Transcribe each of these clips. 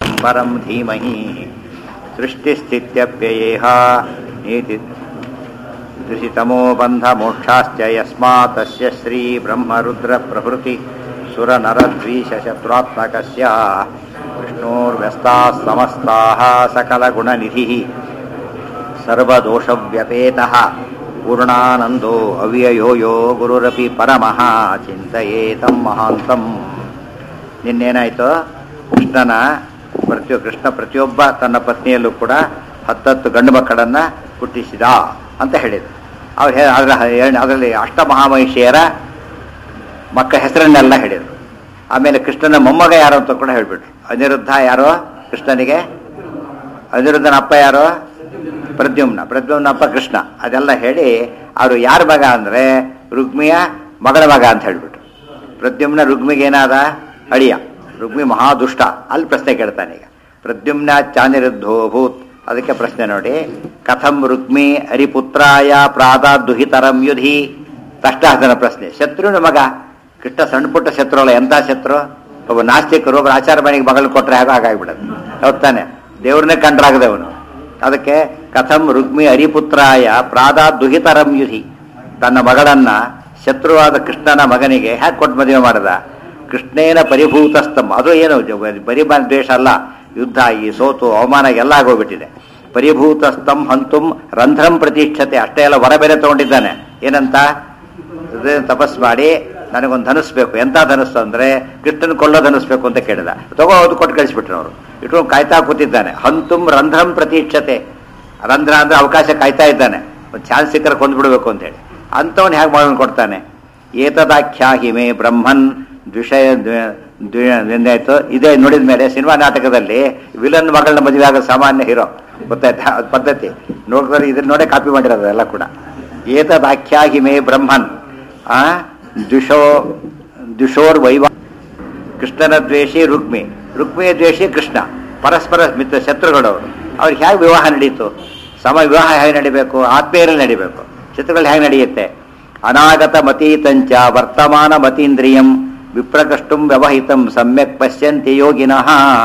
परं धीमहि सृष्टिस्थित्यप्ययेह नीति दृशितमो बन्धमोक्षाश्च यस्मात् तस्य श्रीब्रह्मरुद्रप्रभृति सुरनरद्वीशशत्रुरात्मकस्य विष्णोर्व्यस्ताः समस्ताः सकलगुणनिधिः सर्वदोषव्यपेतः पूर्णानन्दो ಅವ್ಯಯೋ ಯೋ ಗುರುರಪಿ ಪರಮಃ ಚಿಂತೆಯೇತಂ ಮಹಾಂತಂ ನಿನ್ನೇನಾಯಿತು ಕೃಷ್ಣನ ಪ್ರತಿಯೊ ಕೃಷ್ಣ ಪ್ರತಿಯೊಬ್ಬ ತನ್ನ ಪತ್ನಿಯಲ್ಲೂ ಕೂಡ ಹತ್ತತ್ತು ಗಂಡು ಮಕ್ಕಳನ್ನು ಹುಟ್ಟಿಸಿದ ಅಂತ ಹೇಳಿದರು ಅವ್ರು ಹೇ ಅದರ ಅದರಲ್ಲಿ ಅಷ್ಟಮಹಾಮಹಿಷಿಯರ ಮಕ್ಕ ಹೆಸರನ್ನೆಲ್ಲ ಹೇಳಿದರು ಆಮೇಲೆ ಕೃಷ್ಣನ ಮೊಮ್ಮಗ ಯಾರು ಅಂತ ಕೂಡ ಹೇಳಿಬಿಟ್ರು ಅನಿರುದ್ಧ ಯಾರು ಕೃಷ್ಣನಿಗೆ ಅನಿರುದ್ಧನ ಅಪ್ಪ ಯಾರು ಪ್ರದ್ಯುಮ್ನ ಪ್ರದ್ಯುಮ್ನ ಅಪ್ಪ ಕೃಷ್ಣ ಅದೆಲ್ಲ ಹೇಳಿ ಅವರು ಯಾರ ಮಗ ಅಂದರೆ ರುಕ್ಮಿಯ ಮಗಳ ಮಗ ಅಂತ ಹೇಳಿಬಿಟ್ರು ಪ್ರದ್ಯುಮ್ನ ರುಗ್ಮಿಗೆ ಏನಾದ ಅಳಿಯ ರುಗ್ಮಿ ಮಹಾದುಷ್ಟ ಅಲ್ಲಿ ಪ್ರಶ್ನೆ ಕೇಳ್ತಾನೆ ಈಗ ಪ್ರದ್ಯುಮ್ನ ಚಾನಿರುದ್ಧೋ ಭೂತ್ ಅದಕ್ಕೆ ಪ್ರಶ್ನೆ ನೋಡಿ ಕಥಂ ರುಕ್ಮಿ ಹರಿಪುತ್ರಾಯ ಪ್ರಾದ ದುಹಿತರಂ ಯುಧಿ ತಷ್ಟಾಸನ ಪ್ರಶ್ನೆ ಶತ್ರುವಿನ ಮಗ ಕೃಷ್ಣ ಸಣ್ಣ ಪುಟ್ಟ ಶತ್ರು ಅಲ್ಲ ಎಂಥ ಶತ್ರು ಒಬ್ಬ ನಾಸ್ತಿಕರು ಒಬ್ಬ ಆಚಾರ ಮನೆಗೆ ಮಗಳು ಕೊಟ್ಟರೆ ಹಾಗೆ ಹಾಗಾಗ್ಬಿಡೋದು ಹೌದಾನೆ ದೇವ್ರನ್ನೇ ಕಂಡ್ರಾಗದವನು ಅದಕ್ಕೆ ಕಥಂ ರುಗ್ಮಿ ಹರಿಪುತ್ರಾಯ ಪ್ರಾದ ದುಹಿತರಂ ಯುಧಿ ತನ್ನ ಮಗಳನ್ನ ಶತ್ರುವಾದ ಕೃಷ್ಣನ ಮಗನಿಗೆ ಹ್ಯಾಕ್ ಕೊಟ್ಟು ಮದುವೆ ಮಾಡದ ಕೃಷ್ಣೇನ ಪರಿಭೂತಸ್ತಂ ಅದು ಏನು ಬರೀ ದ್ವೇಷ ಅಲ್ಲ ಯುದ್ಧ ಈ ಸೋತು ಅವಮಾನ ಎಲ್ಲ ಆಗೋಗ್ಬಿಟ್ಟಿದೆ ಪರಿಭೂತಸ್ತಂ ಹಂತುಂ ರಂಧ್ರಂ ಪ್ರತಿಷ್ಠತೆ ಅಷ್ಟೇ ಎಲ್ಲ ಹೊರ ಬೇರೆ ತಗೊಂಡಿದ್ದಾನೆ ಏನಂತ ತಪಸ್ ಮಾಡಿ ನನಗೊಂದು ಧನಿಸ್ಬೇಕು ಎಂತ ಧನಸ್ಸು ಅಂದ್ರೆ ಕೃಷ್ಣನ್ ಕೊಲ್ಲೋ ಧನಿಸ್ಬೇಕು ಅಂತ ಕೇಳಿದ ತಗೋ ಅದು ಕೊಟ್ಟು ಕಳಿಸ್ಬಿಟ್ರು ಅವರು ಇಟ್ಟು ಕಾಯ್ತಾ ಕೂತಿದ್ದಾನೆ ಹಂತುಂ ರಂಧ್ರಂ ಪ್ರತೀಕ್ಷತೆ ರಂಧ್ರ ಅಂದ್ರೆ ಅವಕಾಶ ಕಾಯ್ತಾ ಇದ್ದಾನೆ ಒಂದು ಚಾನ್ಸ್ ಸಿಕ್ಕರೆ ಕೊಂದ್ಬಿಡ್ಬೇಕು ಅಂತ ಹೇಳಿ ಅಂಥವನು ಹೇಗೆ ಮಾಡೋಣ ಕೊಡ್ತಾನೆ ಏತದಾಖ್ಯಾಹಿಮೆ ಬ್ರಹ್ಮನ್ ದ್ವಿಷಯ ಎಂದಾಯ್ತು ಇದೇ ನೋಡಿದ ಮೇಲೆ ಸಿನಿಮಾ ನಾಟಕದಲ್ಲಿ ವಿಲನ್ ಮಗಳನ್ನ ಮದುವೆ ಆಗೋ ಸಾಮಾನ್ಯ ಹೀರೋ ಗೊತ್ತಾಯ್ತಾ ಅದು ಪದ್ಧತಿ ನೋಡಿದ್ರೆ ಇದನ್ನ ನೋಡೇ ಕಾಪಿ ಮಾಡಿರೋದು ಎಲ್ಲ ಕೂಡ ಏತದಾಖ್ಯಾಹಿಮೆ ಬ್ರಹ್ಮನ್ ಆ ದ್ವಿಷೋ ದ್ವಿಷೋರ್ ವೈವಾ ಕೃಷ್ಣನ ದ್ವೇಷಿ ರುಕ್ಮಿ ರುಕ್ಮಿಯ ದ್ವೇಷಿ ಕೃಷ್ಣ ಪರಸ್ಪರ ಮಿತ್ರ ಶತ್ರುಗಳವರು ಅವ್ರಿಗೆ ಹೇಗೆ ವಿವಾಹ ನಡೀತು ಸಮ ವಿವಾಹ ಹೇಗೆ ನಡಿಬೇಕು ಆತ್ಮೀಯರಲ್ಲಿ ನಡಿಬೇಕು ಶತ್ರುಗಳು ಹೇಗೆ ನಡೆಯುತ್ತೆ ಅನಾಗತ ಮತೀತಂಚ ವರ್ತಮಾನ ಮತೀಂದ್ರಿಯಂ ವಿಪ್ರಕಷ್ಟುಂ ವ್ಯವಹಿತಂ ಸಮ್ಯಕ್ ಪಶ್ಯಂತಿ ಯೋಗಿನಃ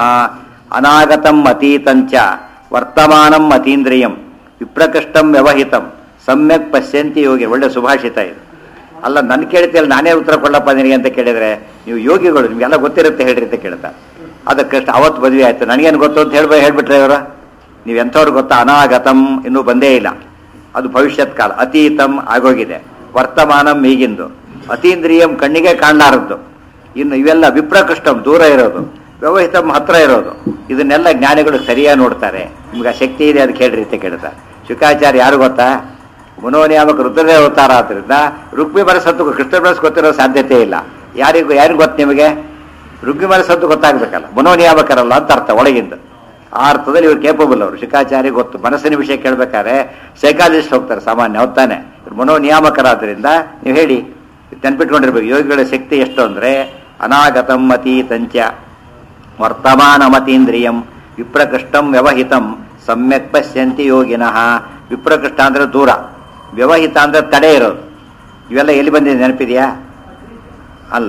ಅನಾಗತಂ ಅತೀತಂಚ ವರ್ತಮಾನಂ ಅತೀಂದ್ರಿಯಂ ವಿಪ್ರಕಷ್ಟಂ ವ್ಯವಹಿತಂ ಸಮ್ಯಕ್ ಪಶ್ಯಂತಿ ಯೋಗಿ ಒಳ್ಳೆ ಸುಭಾಷಿತ ಇದು ಅಲ್ಲ ನನ್ನ ಕೇಳ್ತಿಲ್ಲ ನಾನೇ ಉತ್ತರ ಕೊಡಪ್ಪ ನಿನಗೆ ಅಂತ ಕೇಳಿದ್ರೆ ನೀವು ಯೋಗಿಗಳು ನಿಮ್ಗೆಲ್ಲ ಗೊತ್ತಿರುತ್ತೆ ಹೇಳ್ರಿ ಅಂತ ಕೇಳ್ತಾರೆ ಅದಕ್ಕಷ್ಟು ಅವತ್ತು ಮದುವೆ ಆಯ್ತು ನನಗೇನು ಗೊತ್ತು ಅಂತ ಹೇಳ್ಬೋ ಹೇಳ್ಬಿಟ್ರೆ ಇವರು ನೀವು ಎಂಥವ್ರು ಗೊತ್ತಾ ಅನಾಗತಂ ಇನ್ನೂ ಬಂದೇ ಇಲ್ಲ ಅದು ಭವಿಷ್ಯತ್ ಕಾಲ ಅತೀತಂ ಆಗೋಗಿದೆ ವರ್ತಮಾನಂ ಈಗಿಂದು ಅತೀಂದ್ರಿಯಂ ಕಣ್ಣಿಗೆ ಕಾಣಲಾರದ್ದು ಇನ್ನು ಇವೆಲ್ಲ ವಿಪ್ರಕೃಷ್ಟಂ ದೂರ ಇರೋದು ವ್ಯವಹಿತಂ ಹತ್ರ ಇರೋದು ಇದನ್ನೆಲ್ಲ ಜ್ಞಾನಿಗಳು ಸರಿಯಾಗಿ ನೋಡ್ತಾರೆ ನಿಮ್ಗೆ ಆ ಶಕ್ತಿ ಇದೆ ಅದಕ್ಕೆ ಹೇಳ್ರಿ ಅಂತ ಕೇಳ್ತಾರೆ ಶುಕಾಚಾರ್ಯ ಯಾರು ಗೊತ್ತಾ ಮನೋನಿಯಾಮಕ ರುದ್ರದೇ ಅವತಾರ ಆದ್ರಿಂದ ರುಕ್ಮಿ ಮನಸ್ಸತ್ತು ಕೃಷ್ಣ ಮನಸ್ಸು ಗೊತ್ತಿರೋ ಸಾಧ್ಯತೆ ಇಲ್ಲ ಯಾರಿಗೂ ಯಾರಿಗೂ ಗೊತ್ತು ನಿಮಗೆ ರುಗ್ಮಿ ಮನಸ್ಸತ್ತು ಗೊತ್ತಾಗ್ಬೇಕಲ್ಲ ಮನೋನಿಯಾಮಕರಲ್ಲ ಅಂತ ಅರ್ಥ ಒಳಗಿಂದ ಆ ಅರ್ಥದಲ್ಲಿ ಇವ್ರು ಕೇಪಬಲ್ ಅವರು ಶಿಕಾಚಾರ್ಯ ಗೊತ್ತು ಮನಸ್ಸಿನ ವಿಷಯ ಕೇಳ್ಬೇಕಾದ್ರೆ ಸೈಕಾಲಜಿಸ್ಟ್ ಹೋಗ್ತಾರೆ ಸಾಮಾನ್ಯ ಹೊತ್ತಾನೆ ಮನೋನಿಯಾಮಕರಾದ್ರಿಂದ ನೀವು ಹೇಳಿ ನೆನ್ಪಿಟ್ಕೊಂಡಿರ್ಬೇಕು ಯೋಗಿಗಳ ಶಕ್ತಿ ಎಷ್ಟು ಅಂದ್ರೆ ಅನಾಗತಂ ಅತೀತಂಚ ವರ್ತಮಾನಮತೀಂದ್ರಿಯಂ ವಿಪ್ರಕೃಷ್ಟಂ ವ್ಯವಹಿತಂ ಸಮ್ಯಕ್ ಪಶ್ಯಂತಿ ಯೋಗಿನಃ ವಿಪ್ರಕೃಷ್ಟ ಅಂದ್ರೆ ದೂರ ವ್ಯವಹಿತ ಅಂದ್ರೆ ತಡೆ ಇರೋದು ಇವೆಲ್ಲ ಎಲ್ಲಿ ಬಂದಿದೆ ನೆನಪಿದೆಯಾ ಅಲ್ಲ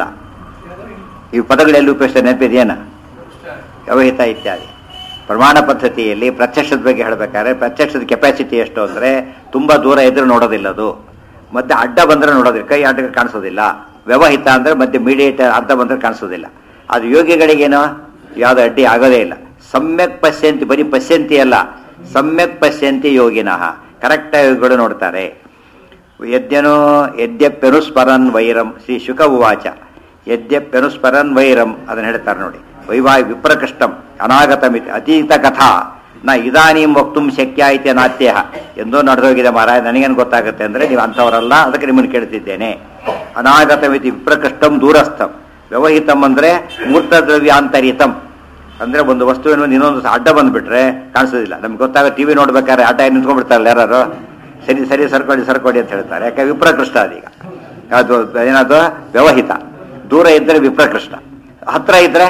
ಈ ಪದಗಳೆಲ್ಲಿ ಉಪಯೋಗಿಸ ನೆನಪಿದೆಯೇನ ವ್ಯವಹಿತ ಇತ್ಯಾದಿ ಪ್ರಮಾಣ ಪದ್ಧತಿಯಲ್ಲಿ ಪ್ರತ್ಯಕ್ಷದ ಬಗ್ಗೆ ಹೇಳಬೇಕಾದ್ರೆ ಪ್ರತ್ಯಕ್ಷದ ಕೆಪಾಸಿಟಿ ಎಷ್ಟು ಅಂದರೆ ತುಂಬ ದೂರ ಇದ್ರೆ ನೋಡೋದಿಲ್ಲ ಅದು ಮತ್ತೆ ಅಡ್ಡ ಬಂದರೆ ನೋಡೋದಿಲ್ಲ ಕೈ ಅಡ್ಡ ಕಾಣಿಸೋದಿಲ್ಲ ವ್ಯವಹಿತ ಅಂದರೆ ಮತ್ತೆ ಮೀಡಿಯೇಟ್ ಅರ್ಧ ಬಂದರೆ ಕಾಣಿಸೋದಿಲ್ಲ ಅದು ಯೋಗಿಗಳಿಗೇನೋ ಯಾವುದು ಅಡ್ಡಿ ಆಗೋದೇ ಇಲ್ಲ ಸಮ್ಯಕ್ ಪಶ್ಯಂತಿ ಬರೀ ಪಶ್ಯಂತಿ ಅಲ್ಲ ಸಮ್ಯಕ್ ಪಶ್ಯಂತಿ ಯೋಗಿನಃ ಕರೆಕ್ಟ್ ಯೋಗಿಗಳು ನೋಡ್ತಾರೆ ಯದ್ಯನೋ ಯದ್ಯಪ್ಯನುಸ್ಮರನ್ ವೈರಂ ಶ್ರೀ ಶುಕ ಉವಾಚ ಯದ್ಯಪ್ಯನುಸ್ಮರನ್ ವೈರಂ ಅದನ್ನು ಹೇಳ್ತಾರೆ ನೋಡಿ ವೈವಾಯ್ ವಿಪ್ರಕೃಷ್ಟಂ ಅನಾಗತಮಿತಿ ಅತೀತ ಕಥಾ ನ ಇದಾನೀಂ ವಕ್ತುಂ ಶಕ್ಯ ಐತೆ ನಾತ್ಯ ಎಂದೋ ನಡೆದೋಗಿದೆ ಮಹಾರಾಜ ನನಗೇನು ಗೊತ್ತಾಗುತ್ತೆ ಅಂದರೆ ನೀವು ಅಂಥವರಲ್ಲ ಅದಕ್ಕೆ ನಿಮ್ಮನ್ನು ಕೇಳ್ತಿದ್ದೇನೆ ಅನಾಗತಮಿತಿ ವಿಪ್ರಕೃಷ್ಟಂ ದೂರಸ್ಥಂ ವ್ಯವಹಿತಂ ಅಂದರೆ ಮೂರ್ತದ್ರವ್ಯಾಂತರಿತಂ ಅಂದರೆ ಒಂದು ವಸ್ತುವಿನ ಇನ್ನೊಂದು ಅಡ್ಡ ಬಂದುಬಿಟ್ರೆ ಕಾಣಿಸೋದಿಲ್ಲ ನಮ್ಗೆ ಗೊತ್ತಾಗ ಟಿ ವಿ ನೋಡ್ಬೇಕಾದ್ರೆ ಆಟ ನಿಂತ್ಕೊಂಡ್ಬಿಡ್ತಾರಲ್ಲ ಯಾರು ಸರಿ ಸರಿ ಸರ್ಕೊಡಿ ಸರ್ಕೊಡಿ ಅಂತ ಹೇಳ್ತಾರೆ ಯಾಕೆ ವಿಪ್ರಕೃಷ್ಟ ಅದೀಗ ಅದು ಏನದು ವ್ಯವಹಿತ ದೂರ ಇದ್ದರೆ ವಿಪ್ರಕೃಷ್ಟ ಹತ್ರ ಇದ್ರೆ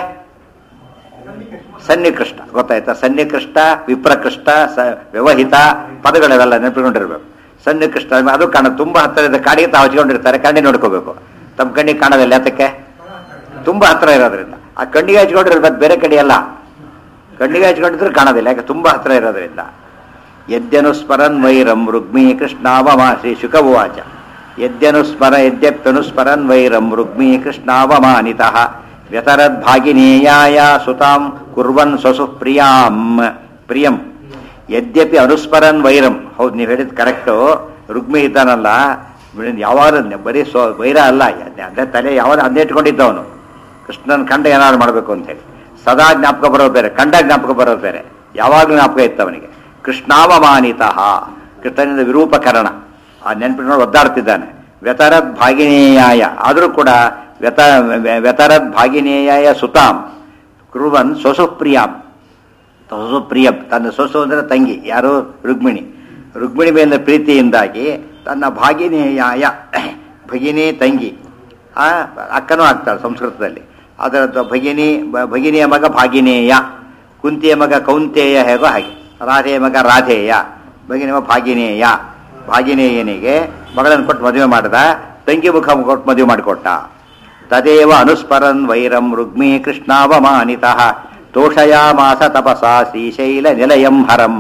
ಸನ್ನಿಕೃಷ್ಟ ಗೊತ್ತಾಯ್ತಾ ಸನ್ನಿಕೃಷ್ಟ ವಿಪ್ರಕೃಷ್ಟ ಸ ವ್ಯವಹಿತ ಪದಗಳೆಲ್ಲ ನೆನಪಿಕೊಂಡಿರ್ಬೇಕು ಸನ್ನಿಕೃಷ್ಟ ಅದು ಕಾಣ ತುಂಬಾ ಹತ್ತಿರದ ಕಾಡಿಗೆ ತಾವು ಹಚ್ಕೊಂಡಿರ್ತಾರೆ ಕಣ್ಣಿ ನೋಡ್ಕೋಬೇಕು ತಮ್ಮ ಕಣ್ಣಿಗೆ ಕಾಣೋದಿಲ್ಲ ಯಾತಕ್ಕೆ ತುಂಬಾ ಹತ್ರ ಇರೋದ್ರಿಂದ ಆ ಕಣ್ಣಿಗೆ ಹಚ್ಕೊಂಡಿರ್ಬೇಕು ಬೇರೆ ಕಡೆ ಅಲ್ಲ ಕಣ್ಣಿಗೆ ಹಚ್ಕೊಂಡಿದ್ರೆ ಕಾಣೋದಿಲ್ಲ ಯಾಕೆ ತುಂಬ ಹತ್ರ ಇರೋದ್ರಿಂದ ಯದ್ಯನುಸ್ಮರನ್ ವೈರಂ ರುಗ್ಮಿ ಕೃಷ್ಣಾವಮ ಶ್ರೀ ಶುಕವಾಚ ಯದ್ಯನುಸ್ಮರ ಯದ್ಯಪ್ಯನುಸ್ಮರನ್ ವೈರಂ ರುಗ್ಮಿ ಕೃಷ್ಣಾವಮಾನಿತಃ ವ್ಯತರದ್ಭಾಗಿನೇಯಾಯ ಸುತಾಂ ಕುರ್ವನ್ ಸ್ವಸು ಪ್ರಿಯಾಂ ಪ್ರಿಯಂ ಯದ್ಯಪಿ ಅನುಸ್ಮರನ್ ವೈರಂ ಹೌದು ನೀವು ಹೇಳಿದ್ ಕರೆಕ್ಟು ರುಗ್ಮಿ ಇದ್ದಾನಲ್ಲ ಯಾವಾಗ ಬರೀ ಸ್ವ ವೈರ ಅಲ್ಲ ಅದೇ ತಲೆ ಯಾವಾಗ ಅದೇ ಇಟ್ಕೊಂಡಿದ್ದವನು ಕೃಷ್ಣನ ಕಂಡ ಏನಾದ್ರು ಮಾಡಬೇಕು ಅಂತೇಳಿ ಸದಾ ಜ್ಞಾಪಕ ಬರೋದು ಬೇರೆ ಕಂಡ ಜ್ಞಾಪಕ ಬರೋದು ಬೇರೆ ಯಾವಾಗಲೂ ಜ್ಞಾಪಕ ಇತ್ತು ಅವನಿಗೆ ಕೃಷ್ಣಾವಮಾನಿತಃ ಕೃಷ್ಣನಿಂದ ವಿರೂಪಕರಣ ಆ ನೆನಪಿನ ಒದ್ದಾಡ್ತಿದ್ದಾನೆ ವ್ಯತರದ್ ಭಾಗಿನೇಯಾಯ ಆದರೂ ಕೂಡ ವ್ಯತ ವ್ಯತರದ್ ಭಾಗಿನೇಯಾಯ ಸುತಾಂ ಕುರುವನ್ ಸ್ವಸು ಪ್ರಿಯಾಂ ಸೊಸು ಪ್ರಿಯ ತನ್ನ ಸೊಸು ಅಂದರೆ ತಂಗಿ ಯಾರು ರುಕ್ಮಿಣಿ ರುಕ್ಮಿಣಿ ಮೇಲೆ ಪ್ರೀತಿಯಿಂದಾಗಿ ತನ್ನ ಭಾಗಿನೇಯಾಯ ಭಗಿನಿ ತಂಗಿ ಆ ಅಕ್ಕನೂ ಆಗ್ತಾಳೆ ಸಂಸ್ಕೃತದಲ್ಲಿ ಅದರ ಭಗಿನಿ ಬ- ಭಗಿನಿಯ ಮಗ ಭಾಗಿನೇಯ ಕುಂತಿಯ ಮಗ ಕೌಂತೇಯ ಹೇಗೋ ಹಾಗೆ ರಾಧೆಯ ಮಗ ರಾಧೇಯ ಭಗಿನಿಯ ಮಗ ಭಾಗಿನೇಯ ಭಾಗಿನೇಯನಿಗೆ ಮಗಳನ್ನು ಕೊಟ್ಟು ಮದುವೆ ಮಾಡಿದ ತಂಗಿ ಮುಖ ಕೊಟ್ಟು ಮದುವೆ ಮಾಡಿಕೊಟ್ಟ ತದೇವ ಅನುಸ್ಮರನ್ ವೈರಂ ರುಗ್ಮಿ ಕೃಷ್ಣಾವಮಾನಿತಃ ತೋಷಯಾಮಾಸ ತಪಸಾ ಶ್ರೀಶೈಲ ನಿಲಯಂ ಹರಂ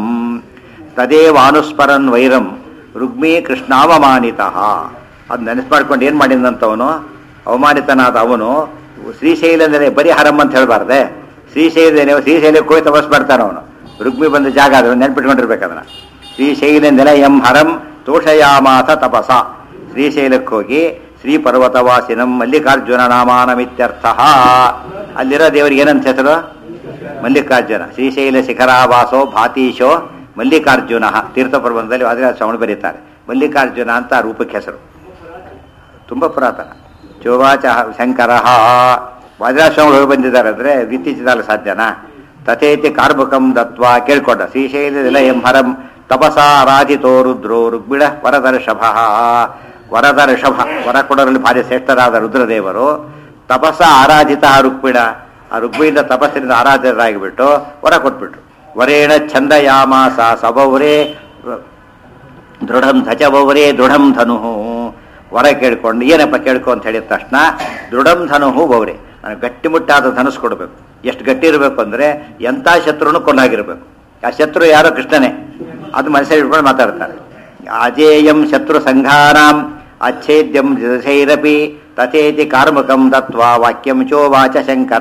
ತದೇವ ಅನುಸ್ಮರನ್ ವೈರಂ ರುಗ್ಮಿ ಕೃಷ್ಣಾವಮಾನಿತಃ ಅದು ನೆನಪು ಮಾಡ್ಕೊಂಡು ಏನು ಮಾಡಿದಂಥವನು ಅವಮಾನಿತನಾದ ಅವನು ಶ್ರೀಶೈಲ ನೆಲೆ ಬರೀ ಹರಂ ಅಂತ ಹೇಳಬಾರ್ದೆ ಶ್ರೀಶೈಲ ನೆಲೆ ಶ್ರೀಶೈಲಕ್ಕೆ ಹೋಗಿ ತಪಸ್ ಮಾಡ್ತಾನೆ ಅವನು ರುಗ್ಮಿ ಬಂದ ಜಾಗ ಅದು ನೆನ್ಪಿಟ್ಕೊಂಡಿರ್ಬೇಕು ಅದನ್ನ ಶ್ರೀಶೈಲ ನಿಲಯಂ ಹರಂ ತೋಷಯಾಮಾಸ ತಪಸ ಶ್ರೀಶೈಲಕ್ಕೆ ಹೋಗಿ ಶ್ರೀ ಪರ್ವತವಾಸಿನಂ ಮಲ್ಲಿಕಾರ್ಜುನ ನಾಮಾನಮಿತ್ಯರ್ಥ ಅಲ್ಲಿರೋ ದೇವರಿಗೆ ಏನಂತ ಹೆಸರು ಮಲ್ಲಿಕಾರ್ಜುನ ಶ್ರೀಶೈಲ ಶಿಖರಾವಾಸೋ ಭಾತೀಶೋ ಮಲ್ಲಿಕಾರ್ಜುನ ತೀರ್ಥ ಪರ್ವತದಲ್ಲಿ ವಾದಿರಾಜ ಶ್ರವಣ ಬರೀತಾರೆ ಮಲ್ಲಿಕಾರ್ಜುನ ಅಂತ ಆ ರೂಪಕ್ಕೆ ಹೆಸರು ತುಂಬ ಪುರಾತನ ಚೋವಾಚ ಶಂಕರ ವಾದಿರಾಶ್ರಮಗಳು ಹೋಗಿ ಬಂದಿದ್ದಾರೆ ಅಂದರೆ ಇತ್ತೀಚಿದಾಗ ಸಾಧ್ಯನಾ ತಥೇತಿ ಕಾರ್ಮುಕಂ ದತ್ವ ಕೇಳ್ಕೊಂಡ ಶ್ರೀಶೈಲ ನಿಲಯಂ ಹರಂ ತಪಸಾರಾಧಿತೋ ರುದ್ರೋ ರುಗ್ಬಿಡ ವರದರ್ಷಭ ವರದರ್ಷಭ ವರ ಕೊಡರಲ್ಲಿ ಭಾರಿ ಶ್ರೇಷ್ಠರಾದ ರುದ್ರದೇವರು ತಪಸ ಆರಾಧಿತ ರುಕ್ಮಿಣ ಆ ರುಕ್ಮಿಯಿಂದ ತಪಸ್ಸಿನಿಂದ ಆರಾಧಿತರಾಗಿಬಿಟ್ಟು ವರ ಕೊಟ್ಬಿಟ್ರು ವರೇಣ ಛಂದಯಾಮಾಸ ಸಬೌರೇ ದೃಢಂ ಧಚಬೌರೇ ದೃಢಂ ಧನು ವರ ಕೇಳ್ಕೊಂಡು ಏನಪ್ಪ ಕೇಳ್ಕೊ ಅಂತ ಹೇಳಿದ ತಕ್ಷಣ ದೃಢಂ ಧನು ಬೌರೆ ನನಗೆ ಗಟ್ಟಿಮುಟ್ಟಾದ ಧನುಸ್ ಕೊಡಬೇಕು ಎಷ್ಟು ಗಟ್ಟಿ ಇರಬೇಕು ಅಂದರೆ ಎಂಥ ಶತ್ರುನು ಕೊಲ್ಲಾಗಿರ್ಬೇಕು ಆ ಶತ್ರು ಯಾರೋ ಕೃಷ್ಣನೇ ಅದು ಮನಸ್ಸಲ್ಲಿ ಇಟ್ಕೊಂಡು ಮಾತಾಡ್ತಾರೆ ಅಜೇಯಂ ಶತ್ರು ಸಂಘಾನಾಂ ಅಚ್ಛೇದ್ಯಂ ದಶೈರಪಿ ತಥೇತಿ ಕಾರ್ಮಕಂ ದತ್ವಾ ವಾಕ್ಯಂ ಚೋವಾಚ ಶಂಕರ